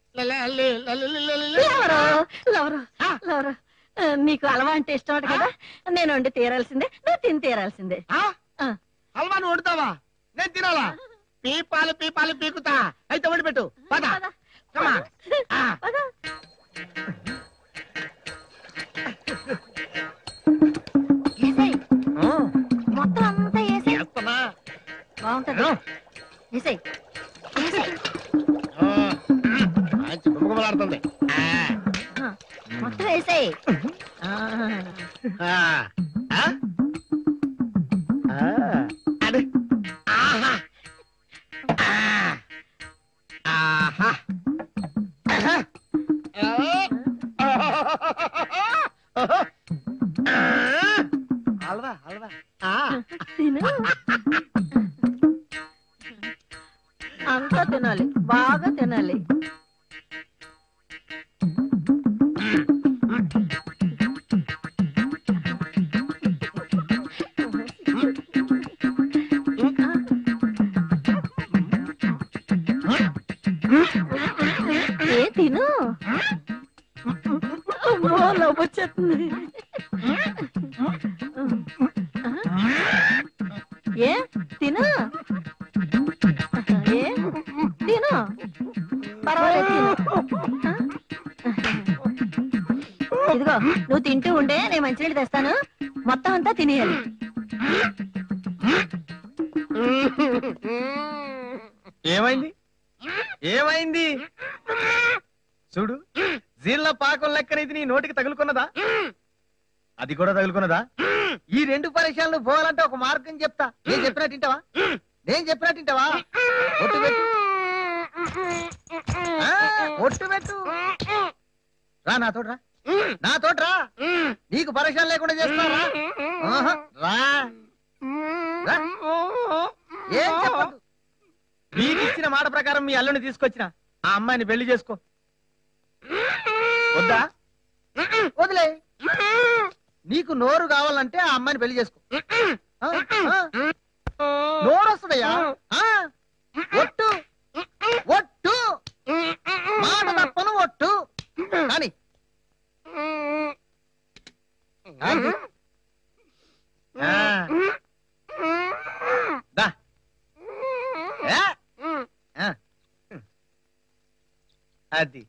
లవరు, లవరు, లవరు. ఆ, నీకు హల్వా అంటే ఇష్టం అట కదా నేను వండి తీరాల్సిందే నువ్వు తిని తీరాల్సిందే హల్వా నువ్వు వండుతావా నేను తినాలా పీపాలు పీపాలు పీకుతా అయితే వండి పెట్టు పద Come on. ఆ. ఏసేయ్. మొత్తం అంతా ఏసేయ్. బాగుంటది ఏసేయ్. ఏసేయ్. బొమ్మలాడుతుంది ఆ, మొత్తం వేసేయ్ హల్వా హల్వా తిను అంతా తినాలి బాగా తినాలి ఏ తిను అమ్మో లవ్ వచ్చేస్తుంది ఏ తిను ఏ తిను పర్వాలేదు తిను ఇదిగో నువ్వు తింటూ ఉండే నేను మంచినీళ్ళు తెస్తాను మొత్తం అంతా తినేయాలి ఏమైంది ఏమైంది చూడు జీళ్ళ పాకం లెక్కన ఇది నీ నోటికి తగులుకున్నదా అది కూడా తగులుకున్నదా ఈ రెండు పరీక్షలు పోవాలంటే ఒక మార్గం చెప్తా నేను చెప్పినట్టు వింటావా నేను చెప్పినట్టు వింటావా ఒట్టు పెట్టు ఆ, ఒట్టు పెట్టు రా నా తోట రా నా తోట రా నీకు పరీక్షలు లేకుండా చేస్తారా ఆహా, రా రా. ఏం చెప్పదు నీకు ఇచ్చిన మాట ప్రకారం మీ అల్లుని తీసుకొచ్చిన ఆ అమ్మాయిని పెళ్లి చేసుకో వద్దా వదిలే నీకు నోరు కావాలంటే ఆ అమ్మాయిని పెళ్లి చేసుకో ఆ, ఆ. నోరు వస్తుందయ్యా ఆ, ఒట్టు ఒట్టు మాట తప్పను ఒట్టు కానీ కానీ. ఆ. దా. ఏ? ఆ. అది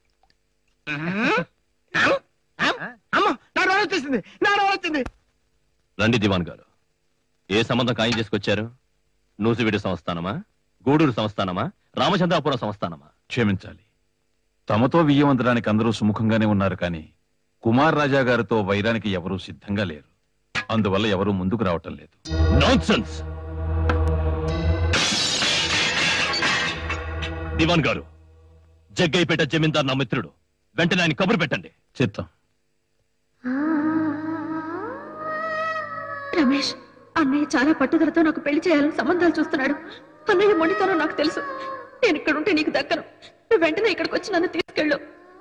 వచ్చేసింది నాడు వచ్చింది రండి దివాన్ గారు ఏ సంబంధం ఖాయం చేసుకొచ్చారు నూసివిడి సంస్థానమా గూడూరు సంస్థానమా రామచంద్రాపురం సంస్థానమా క్షమించాలి తమతో వియ్యవంతడానికి అందరూ సుముఖంగానే ఉన్నారు కానీ కుమార్ రాజా గారితో వైరానికి ఎవరూ సిద్ధంగా లేరు అందువల్ల ఎవరూ ముందుకు రావటం లేదు నాన్సెన్స్ దివాన్ గారు జగ్గైపేట జమీందార్ నా మిత్రుడు వెంటనే ఆయన కబురు పెట్టండి చిత్తం రమేష్ అన్నయ్య చాలా పట్టుదలతో నాకు పెళ్లి చేయాలని సంబంధాలు చూస్తున్నాడు అన్నయ్య మొండితనం నాకు తెలుసు నేను ఇక్కడ ఉంటే నీకు దక్కను నువ్వు వెంటనే ఇక్కడికి వచ్చి నన్ను తీసుకెళ్ళు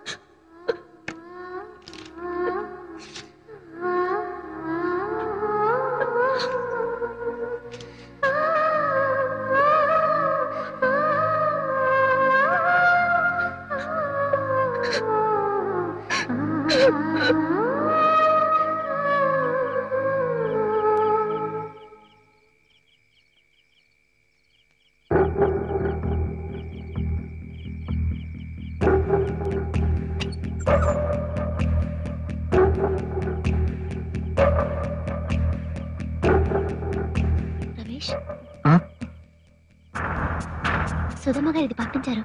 రమేష్ సుధమ్మ గారు ఇది పంపించారు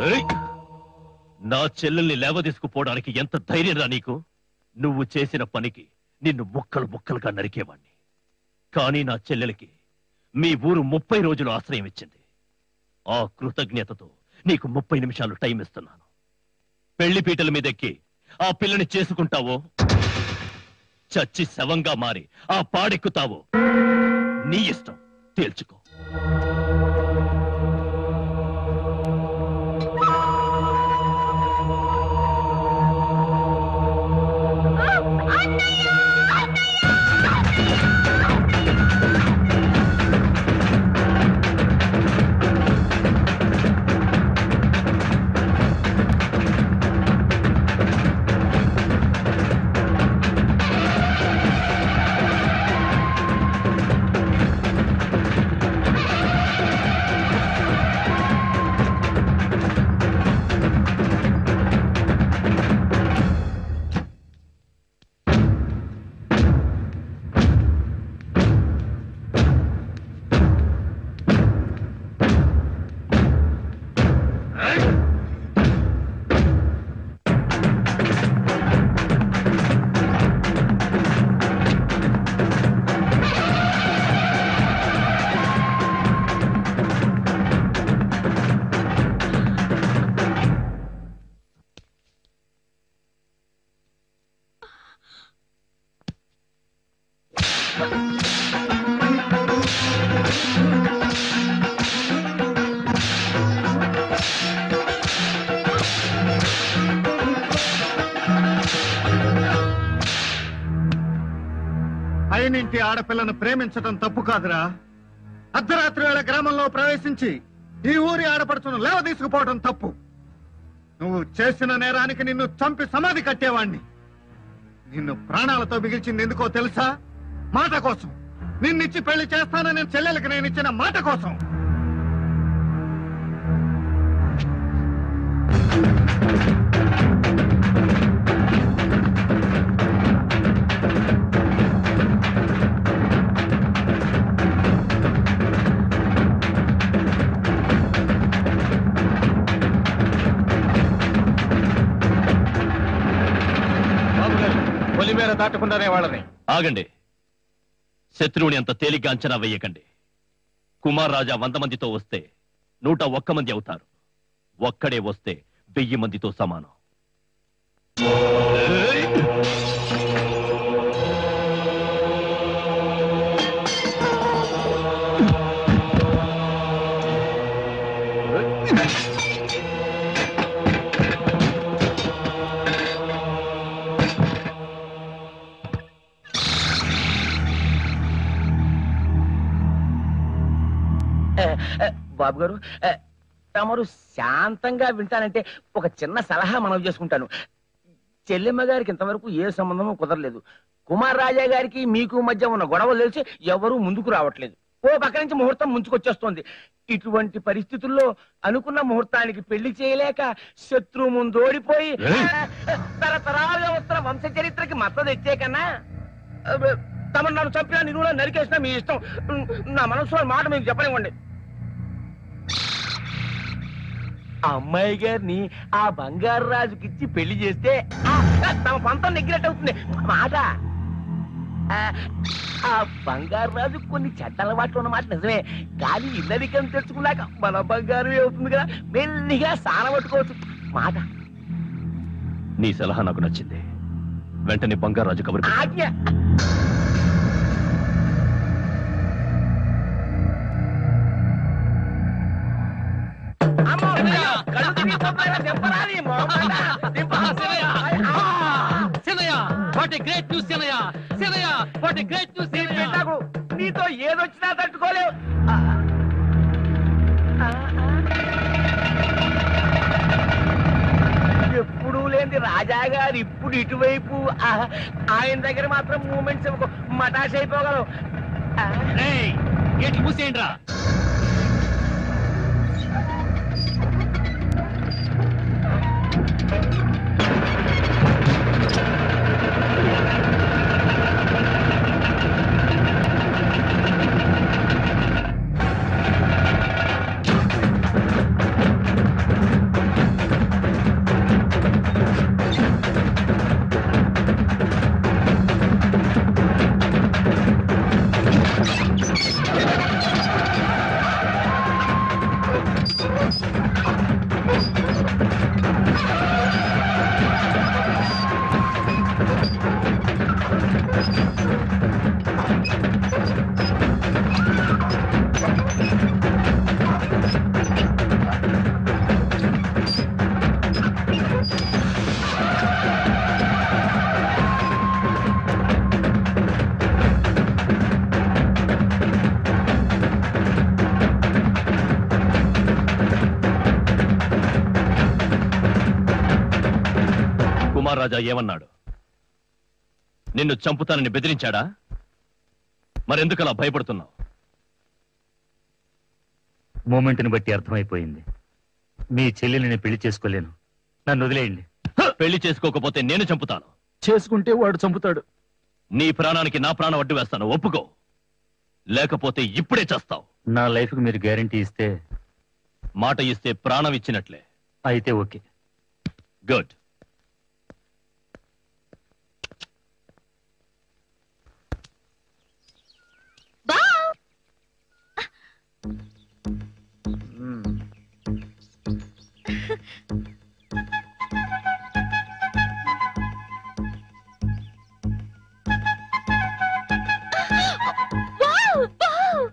ఏయ్! నా చెల్లెల్ని లేవదీసుకుపోవడానికి ఎంత ధైర్యంరా నీకు నువ్వు చేసిన పనికి నిన్ను ముక్కలు ముక్కలుగా నరికేవాణ్ణి కానీ నా చెల్లెలకి మీ ఊరు ముప్పై రోజులు ఆశ్రయం ఇచ్చింది ఆ కృతజ్ఞతతో నీకు ముప్పై నిమిషాలు టైం ఇస్తున్నాను పెళ్లి పీటల మీదెక్కి ఆ పిల్లని చేసుకుంటావో చచ్చి శవంగా మారి ఆ పాడెక్కుతావో నీ ఇష్టం తేల్చుకో అయినింటి ఆడపిల్లను ప్రేమించటం తప్పు కాదురా అర్ధరాత్రి వేళ గ్రామంలో ప్రవేశించి ఈ ఊరి ఆడపడుచును లేవ తీసుకుపోవడం తప్పు నువ్వు చేసిన నేరానికి నిన్ను చంపి సమాధి కట్టేవాణ్ణి నిన్ను ప్రాణాలతో బిగిల్చింది ఎందుకో తెలుసా మాట కోసం నిన్నిచ్చి పెళ్లి చేస్తానని చెల్లెలకి నేను ఇచ్చిన మాట కోసం పొలిమేర దాటకుండానే వాళ్ళని ఆగండి శత్రువుని అంత తేలిగ్గా అంచనా వేయకండి కుమార్ రాజా వంద మందితో వస్తే నూట ఒక్క మంది అవుతారు ఒక్కడే వస్తే వెయ్యి మందితో సమానం ఏ, ఏ, బాబు గారు ఏ, తమరు శాంతంగా వింటానంటే ఒక చిన్న సలహా మనం చేసుకుంటాను చెల్లెమ్మ గారికి ఇంతవరకు ఏ సంబంధము కుదరలేదు కుమార్ రాజా గారికి మీకు మధ్య ఉన్న గొడవలు తెలిసి ఎవరూ ముందుకు రావట్లేదు ఓ పక్క నుంచి ముహూర్తం ముంచుకొచ్చేస్తోంది ఇటువంటి పరిస్థితుల్లో అనుకున్న ముహూర్తానికి పెళ్లి చేయలేక శత్రువు ముందు ఓడిపోయి ఏయ్! తరతరాలుగా వస్తున్న వంశ చరిత్రకి మద్దతు తెచ్చే కన్నా అబ్బ, తమను నన్ను చంపినా నిన్ను నరికేసినా మీ ఇష్టం నా మనసులో మాట మీకు చెప్పనివ్వండి ఆ అమ్మాయి గారిని ఆ బంగారు రాజుకిచ్చి పెళ్లి చేస్తే ఆ, తమ పంతం నెగ్గినట్టు అవుతుంది మాట ఆ, ఆ బంగారు రాజు కొన్ని చెడ్డ అలవాట్లు ఉన్నమాట నిజమే కానీ ఇల్లరికం తెచ్చుకున్నాక మన బంగారు అవుతుంది కదా మెల్లిగా సానబట్టుకోవచ్చు మాట నీ సలహా నాకు నచ్చింది వెంటనే బంగారాజు కబురు పెట్టు. ఆజ్ఞ అమ్మో, అయ్యో, కళ్ళు తిరిగిపోతున్నాయిరా, దింపరాది, మోకాళ్ళ, దింప. Senayya what a great news Senayya Senayya what a great news నీ బిడ్డకు నీతో ఏదొచ్చినా తట్టుకోలేవు ఎప్పుడు లేని రాజా గారు ఇప్పుడు ఇటువైపు ఆ, ఆయన దగ్గర మాత్రం మూమెంట్స్ మటాష్ అయిపోగలవు గేట్లు మూసేయండి రా ఆ రాజా ఏమన్నాడు నిన్ను చంపుతానని బెదిరించాడా మరెందుకలా భయపడుతున్నావు మూమెంట్ని బట్టి అర్థమైపోయింది మీ చెల్లెల్ని నేను పెళ్లి చేసుకోలేను నన్ను వదిలేయండి పెళ్లి చేసుకోకపోతే నేను చంపుతాను చేసుకుంటే వాడు చంపుతాడు నీ ప్రాణానికి నా ప్రాణం అడ్డు వేస్తాను ఒప్పుకో లేకపోతే ఇప్పుడే చేస్తావు నా లైఫ్కి మీరు గ్యారంటీ ఇస్తే మాట ఇస్తే ప్రాణం ఇచ్చినట్లే అయితే ఓకే గుడ్ వావ్, వావ్.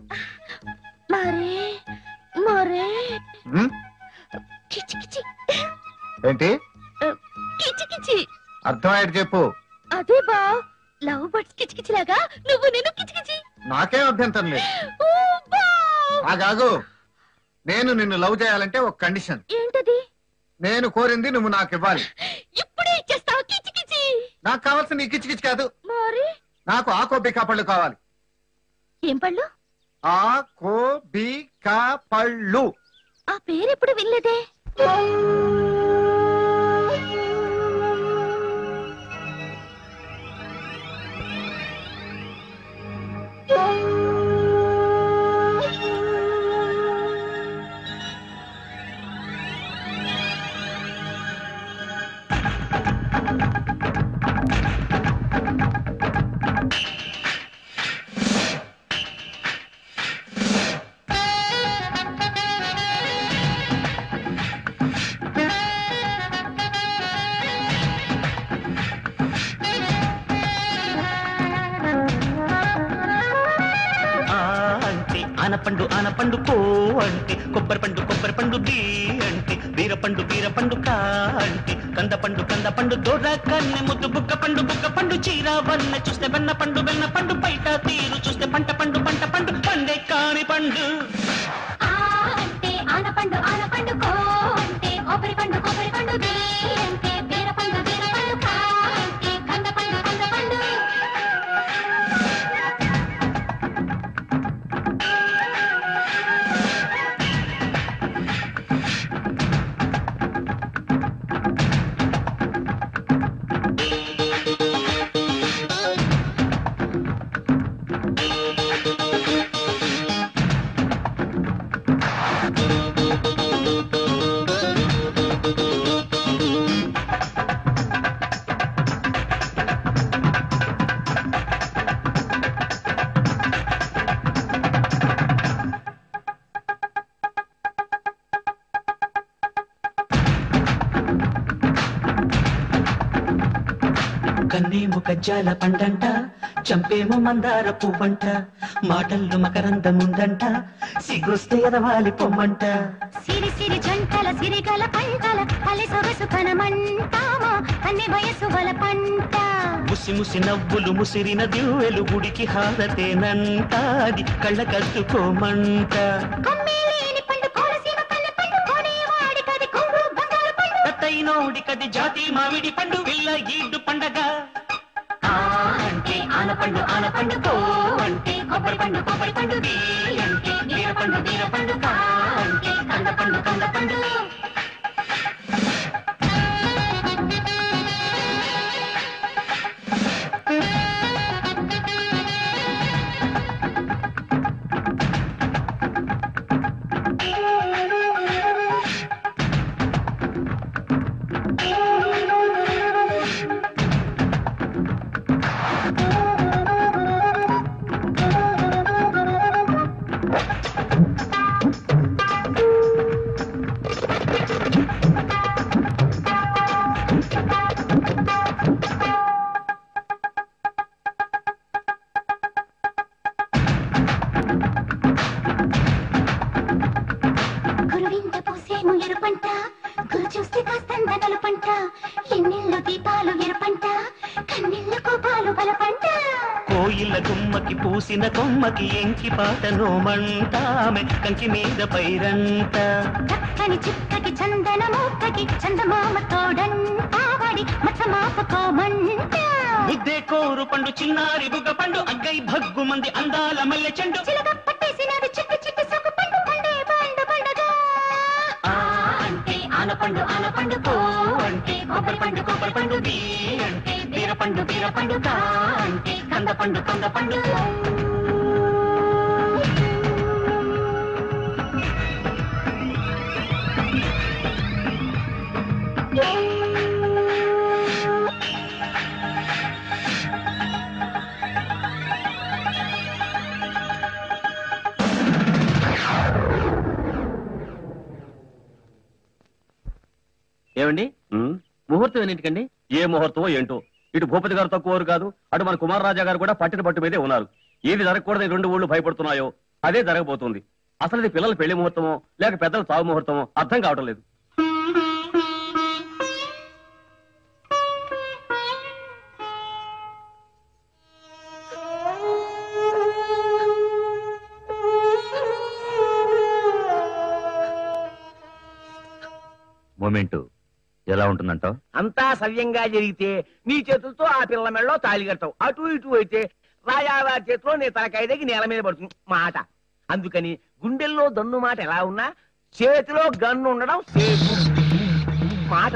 మరే మరే హ్మ్? కిచి కిచి ఏంటి కిచి కిచి అర్థమయ్యేది చెప్పు అదే బా లవ్ బర్డ్స్ కిచి కిచి లాగా నువ్వు నేను కిచి కిచి నాకేం అభ్యంతరం లేదు ఓ బా ఆగాగు నేను నిన్ను లవ్ చేయాలంటే ఒక కండిషన్ ఏంటది నేను కోరింది నువ్వు నాకు ఇవ్వాలి ఇప్పుడే ఇచ్చేస్తావు కిచి కిచి నాకు కావాల్సిన నీ కిచి కిచి కాదు మరి నాకు ఆ కోబికా పళ్ళు కావాలి ఏం పళ్ళు ఆ కోబికా పళ్ళు ఆ పేరు ఎప్పుడు వినలేదే ఆ అంటే ఆనపండు ఆనపండు కో అంటే కొబ్బరి పండు కొబ్బరి పండు బీ అంటే బీరపండు బీరపండు కా అంటే కంద పండు కంద పండు దొర కన్నె ముద్దు బుక్క పండు బుక్క పండు చీర వన్న చూస్తే వెన్న పండు వెన్న పండు బయట తీరు చూస్తే పంట పండు పంట పండు పండే కాని పండు ఆ అంటే ఆనపండు ఆనపండు కో అంటే కొబ్బరి పండు కొబ్బరి పండు బీ అంటే బీర పండు బీర పండు కా అంటే కంద పండు కంద పండు కన్నేమో కజ్జాల పండంట చంపేమో మందార పువ్వంట మాటల్లో మకరందముందంట సిగ్గొస్తే ఎదవాలి పొమ్మంట సిరి సిరి జంటల సిరిగల పంటల అలె సొగసు కనమంటామా అన్ని వయసు వల పంట ముసి ముసి నవ్వులు ముసిరిన దివ్వెలు గుడికి హారతేనంట అది కళ్ళ కద్దుకోమంట కొమ్మేలేని పండు కోనసీమ పల్లె పండు కొనేవాడి కది కొంగు బంగారు పండు తత్తైనోడి కది జాతి మామిడి పండు పిల్ల ఈడు పండగ ఆ అంటే ఆనపండు ఆనపండు కో అంటే కొబ్బరి పండు కొబ్బరి పండు బీ అంటే బీర పండు బీర పండు కా అంటే కంద పండు కంద పండు గురువింద పూసేము ఎరుపంట గురు చూస్తే కాస్తంద నలుపంట ఎన్నెల్లో దీపాలు ఎరుపంట కన్నెల్లో కోపాలు బలపంట కోయిల గుమ్మకి పూసిన కొమ్మకి ఎంకి పాటను మంటామె కంకి మీద పైరంట చక్కని చుక్కకి చందన మూక్కకి చందమామ తోడంట వాడి బుద్ధే కోరు పండు చిన్నారి బుగ పండు అగ్గై భగ్గు మంది అందాల మల్లె చెండు ఆ అంటే ఆనపండు ఆనపండు కో అంటే కొబ్బరి పండు కొబ్బరి పండు బీ అంటే బీర పండు బీర పండు కా అంటే కంద పండు కంద పండు ఏమండి ముహూర్తం ఎన్నింటికండి ఏ ముహూర్తమో ఏంటో ఇటు భూపతి గారు తక్కువ కాదు అటు మన కుమార్ రాజా గారు కూడా పట్టిన పట్టు మీదే ఉన్నారు ఏది జరగకూడదని రెండు ఊళ్ళు భయపడుతున్నాయో అదే జరగబోతుంది అసలు ఇది పిల్లల పెళ్లి ముహూర్తమో లేక పెద్దల చావు ముహూర్తమో అర్థం కావటం లేదు మూమెంట్ ఎలా ఉంటుందంటావు అంతా సవ్యంగా జరిగితే నీ చేతులతో ఆ పిల్ల మెళ్ళలో తాళి కడతావు అటు ఇటు అయితే రాజావారి చేతిలో నీ తలకాయ దగ్గర నేల మీద పడుతుంది మాట అందుకని గుండెల్లో దన్ను మాట ఎలా ఉన్నా చేతిలో గన్ను ఉండడం సేఫ్ మాట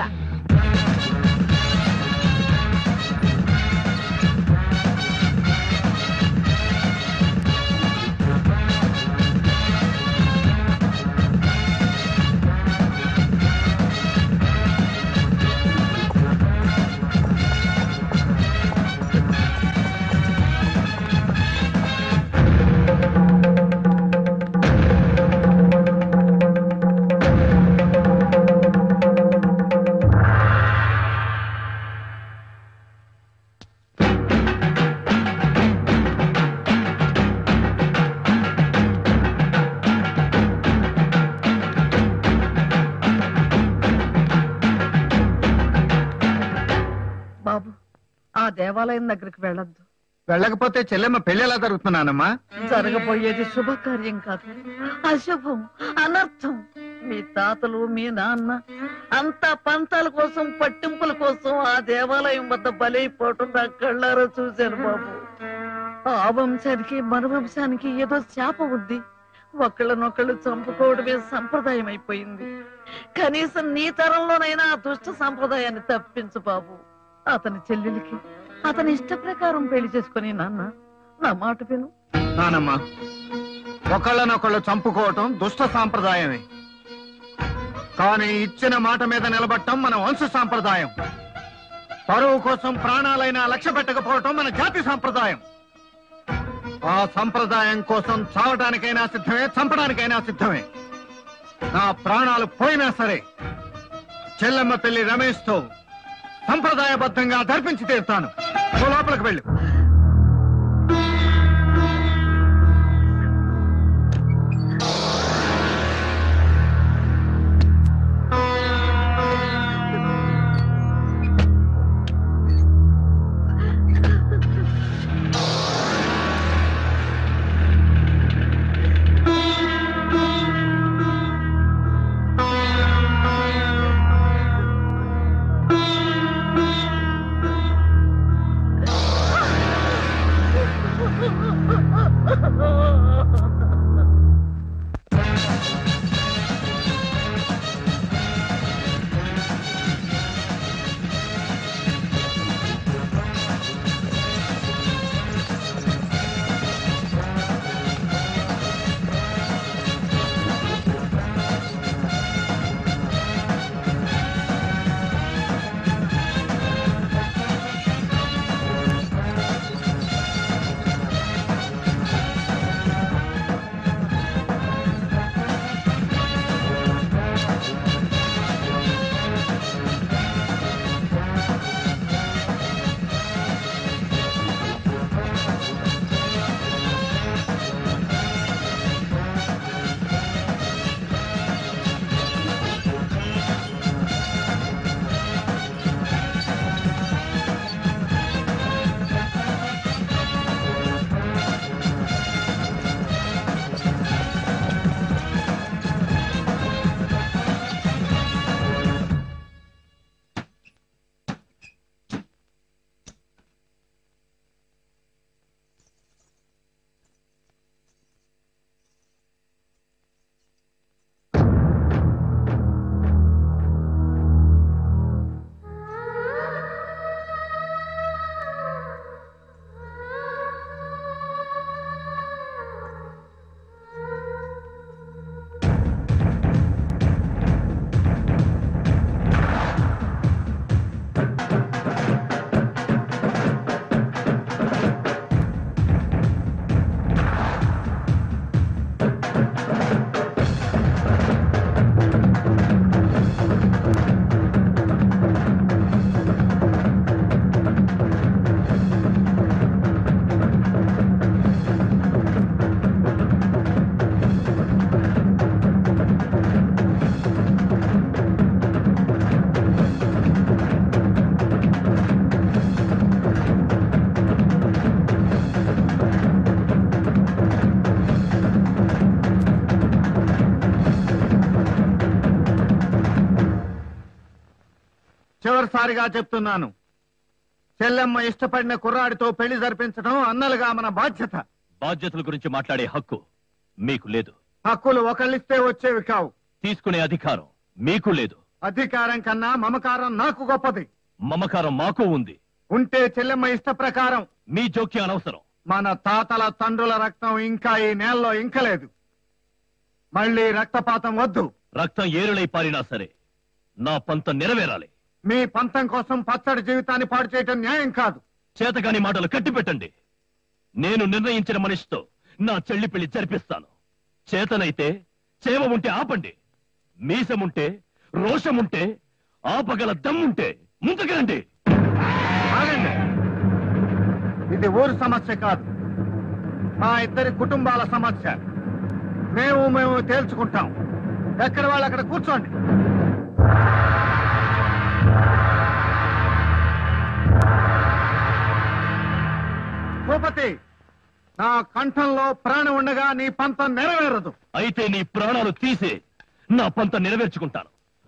బాబు ఆ దేవాలయం దగ్గరికి వెళ్ళొద్దు వెళ్ళకపోతే చెల్లెమ్మ పెళ్లి ఎలా జరుగుతున్నానమ్మా జరగబోయేది శుభకార్యం కాదు అశుభం అనర్థం మీ తాతలు మీ నాన్న అంతా పంతాల కోసం పట్టింపుల కోసం ఆ దేవాలయం వద్ద బలైపోవటం నా కళ్ళారో చూశాను బాబు ఆ వంశానికి మన వంశానికి ఏదో శాప ఉంది ఒకళ్ళనొకళ్ళు చంపుకోవడమే సంప్రదాయం అయిపోయింది కనీసం నీ తరంలోనైనా ఆ దుష్ట సంప్రదాయాన్ని తప్పించు బాబు అతని చెల్లెలికి అతని ఇష్ట ప్రకారం పెళ్లి చేసుకుని నాన్న నా మాట విను నానమ్మా ఒకళ్ళనొకళ్ళు చంపుకోవటం దుష్ట సాంప్రదాయమే కానీ ఇచ్చిన మాట మీద నిలబడటం మన వంశ సాంప్రదాయం పరువు కోసం ప్రాణాలైనా లక్ష్య పెట్టకపోవటం మన జాతి సాంప్రదాయం ఆ సంప్రదాయం కోసం చావటానికైనా సిద్ధమే చంపడానికైనా సిద్ధమే నా ప్రాణాలు పోయినా సరే చెల్లెమ్మ పెళ్లి రమేష్తో సంప్రదాయబద్ధంగా జరిపించి తీరుతాను నువ్వు లోపలికి వెళ్ళు ఆ చివరిసారిగా చెప్తున్నాను చెల్లెమ్మ ఇష్టపడిన కుర్రాడితో పెళ్లి జరిపించడం అన్నలుగా మన బాధ్యత బాధ్యతల గురించి మాట్లాడే హక్కు మీకు లేదు హక్కులు ఒకళ్ళిస్తే వచ్చేవి కావు తీసుకునే అధికారం మీకు లేదు అధికారం కన్నా మమకారం నాకు గొప్పది మమకారం మాకు ఉంది ఉంటే చెల్లెమ్మ ఇష్ట ప్రకారం మీ జోక్యం అనవసరం మన తాతల తండ్రుల రక్తం ఇంకా ఈ నేలలో ఇంకలేదు మళ్ళీ రక్తపాతం వద్దు రక్తం ఏరులై పారినా సరే నా పంత నెరవేరాలి మీ పంతం కోసం పచ్చడి జీవితాన్ని పాడు చేయటం న్యాయం కాదు చేతకాని మాటలు కట్టిపెట్టండి నేను నిర్ణయించిన మనిషితో నా చెల్లి పెళ్లి జరిపిస్తాను చేతనైతే చేవ ఉంటే ఆపండి మీసముంటే రోషముంటే ఆపగల దమ్ముంటే ముందుకురండి ఆగండి ఇది ఊరు సమస్య కాదు మా ఇద్దరి కుటుంబాల సమస్య మేము మేము తేల్చుకుంటాం ఎక్కడ వాళ్ళు అక్కడ కూర్చోండి భూపతి నా కంఠంలో ప్రాణం ఉండగా నీ పంతం నెరవేరదు అయితే నీ ప్రాణాలు తీసే నా పంత నెరవేర్చుకుంటాను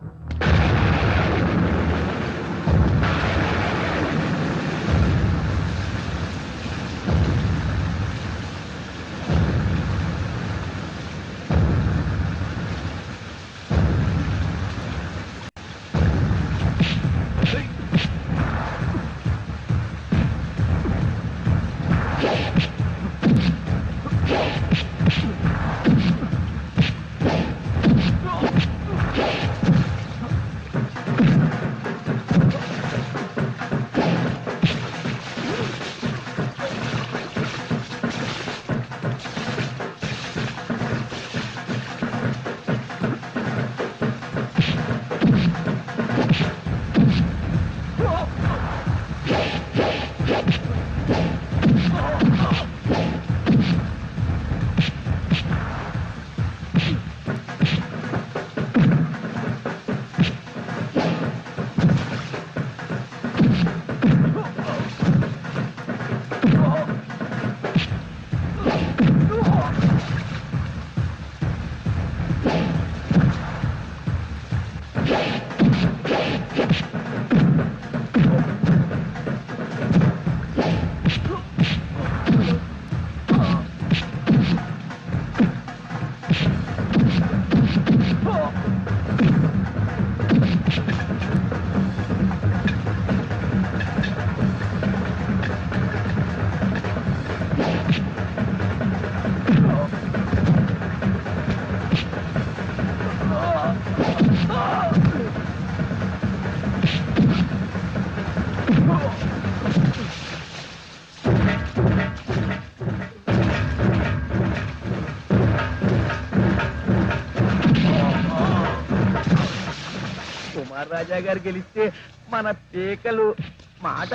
కుమార్ రాజా గారు గెలిస్తే మన పేకలు మాట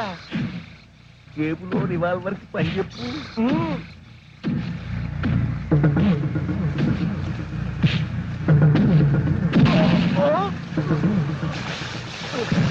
జేబులో రివాల్వర్ కి పని చెప్పు ఉమ్. ఓ!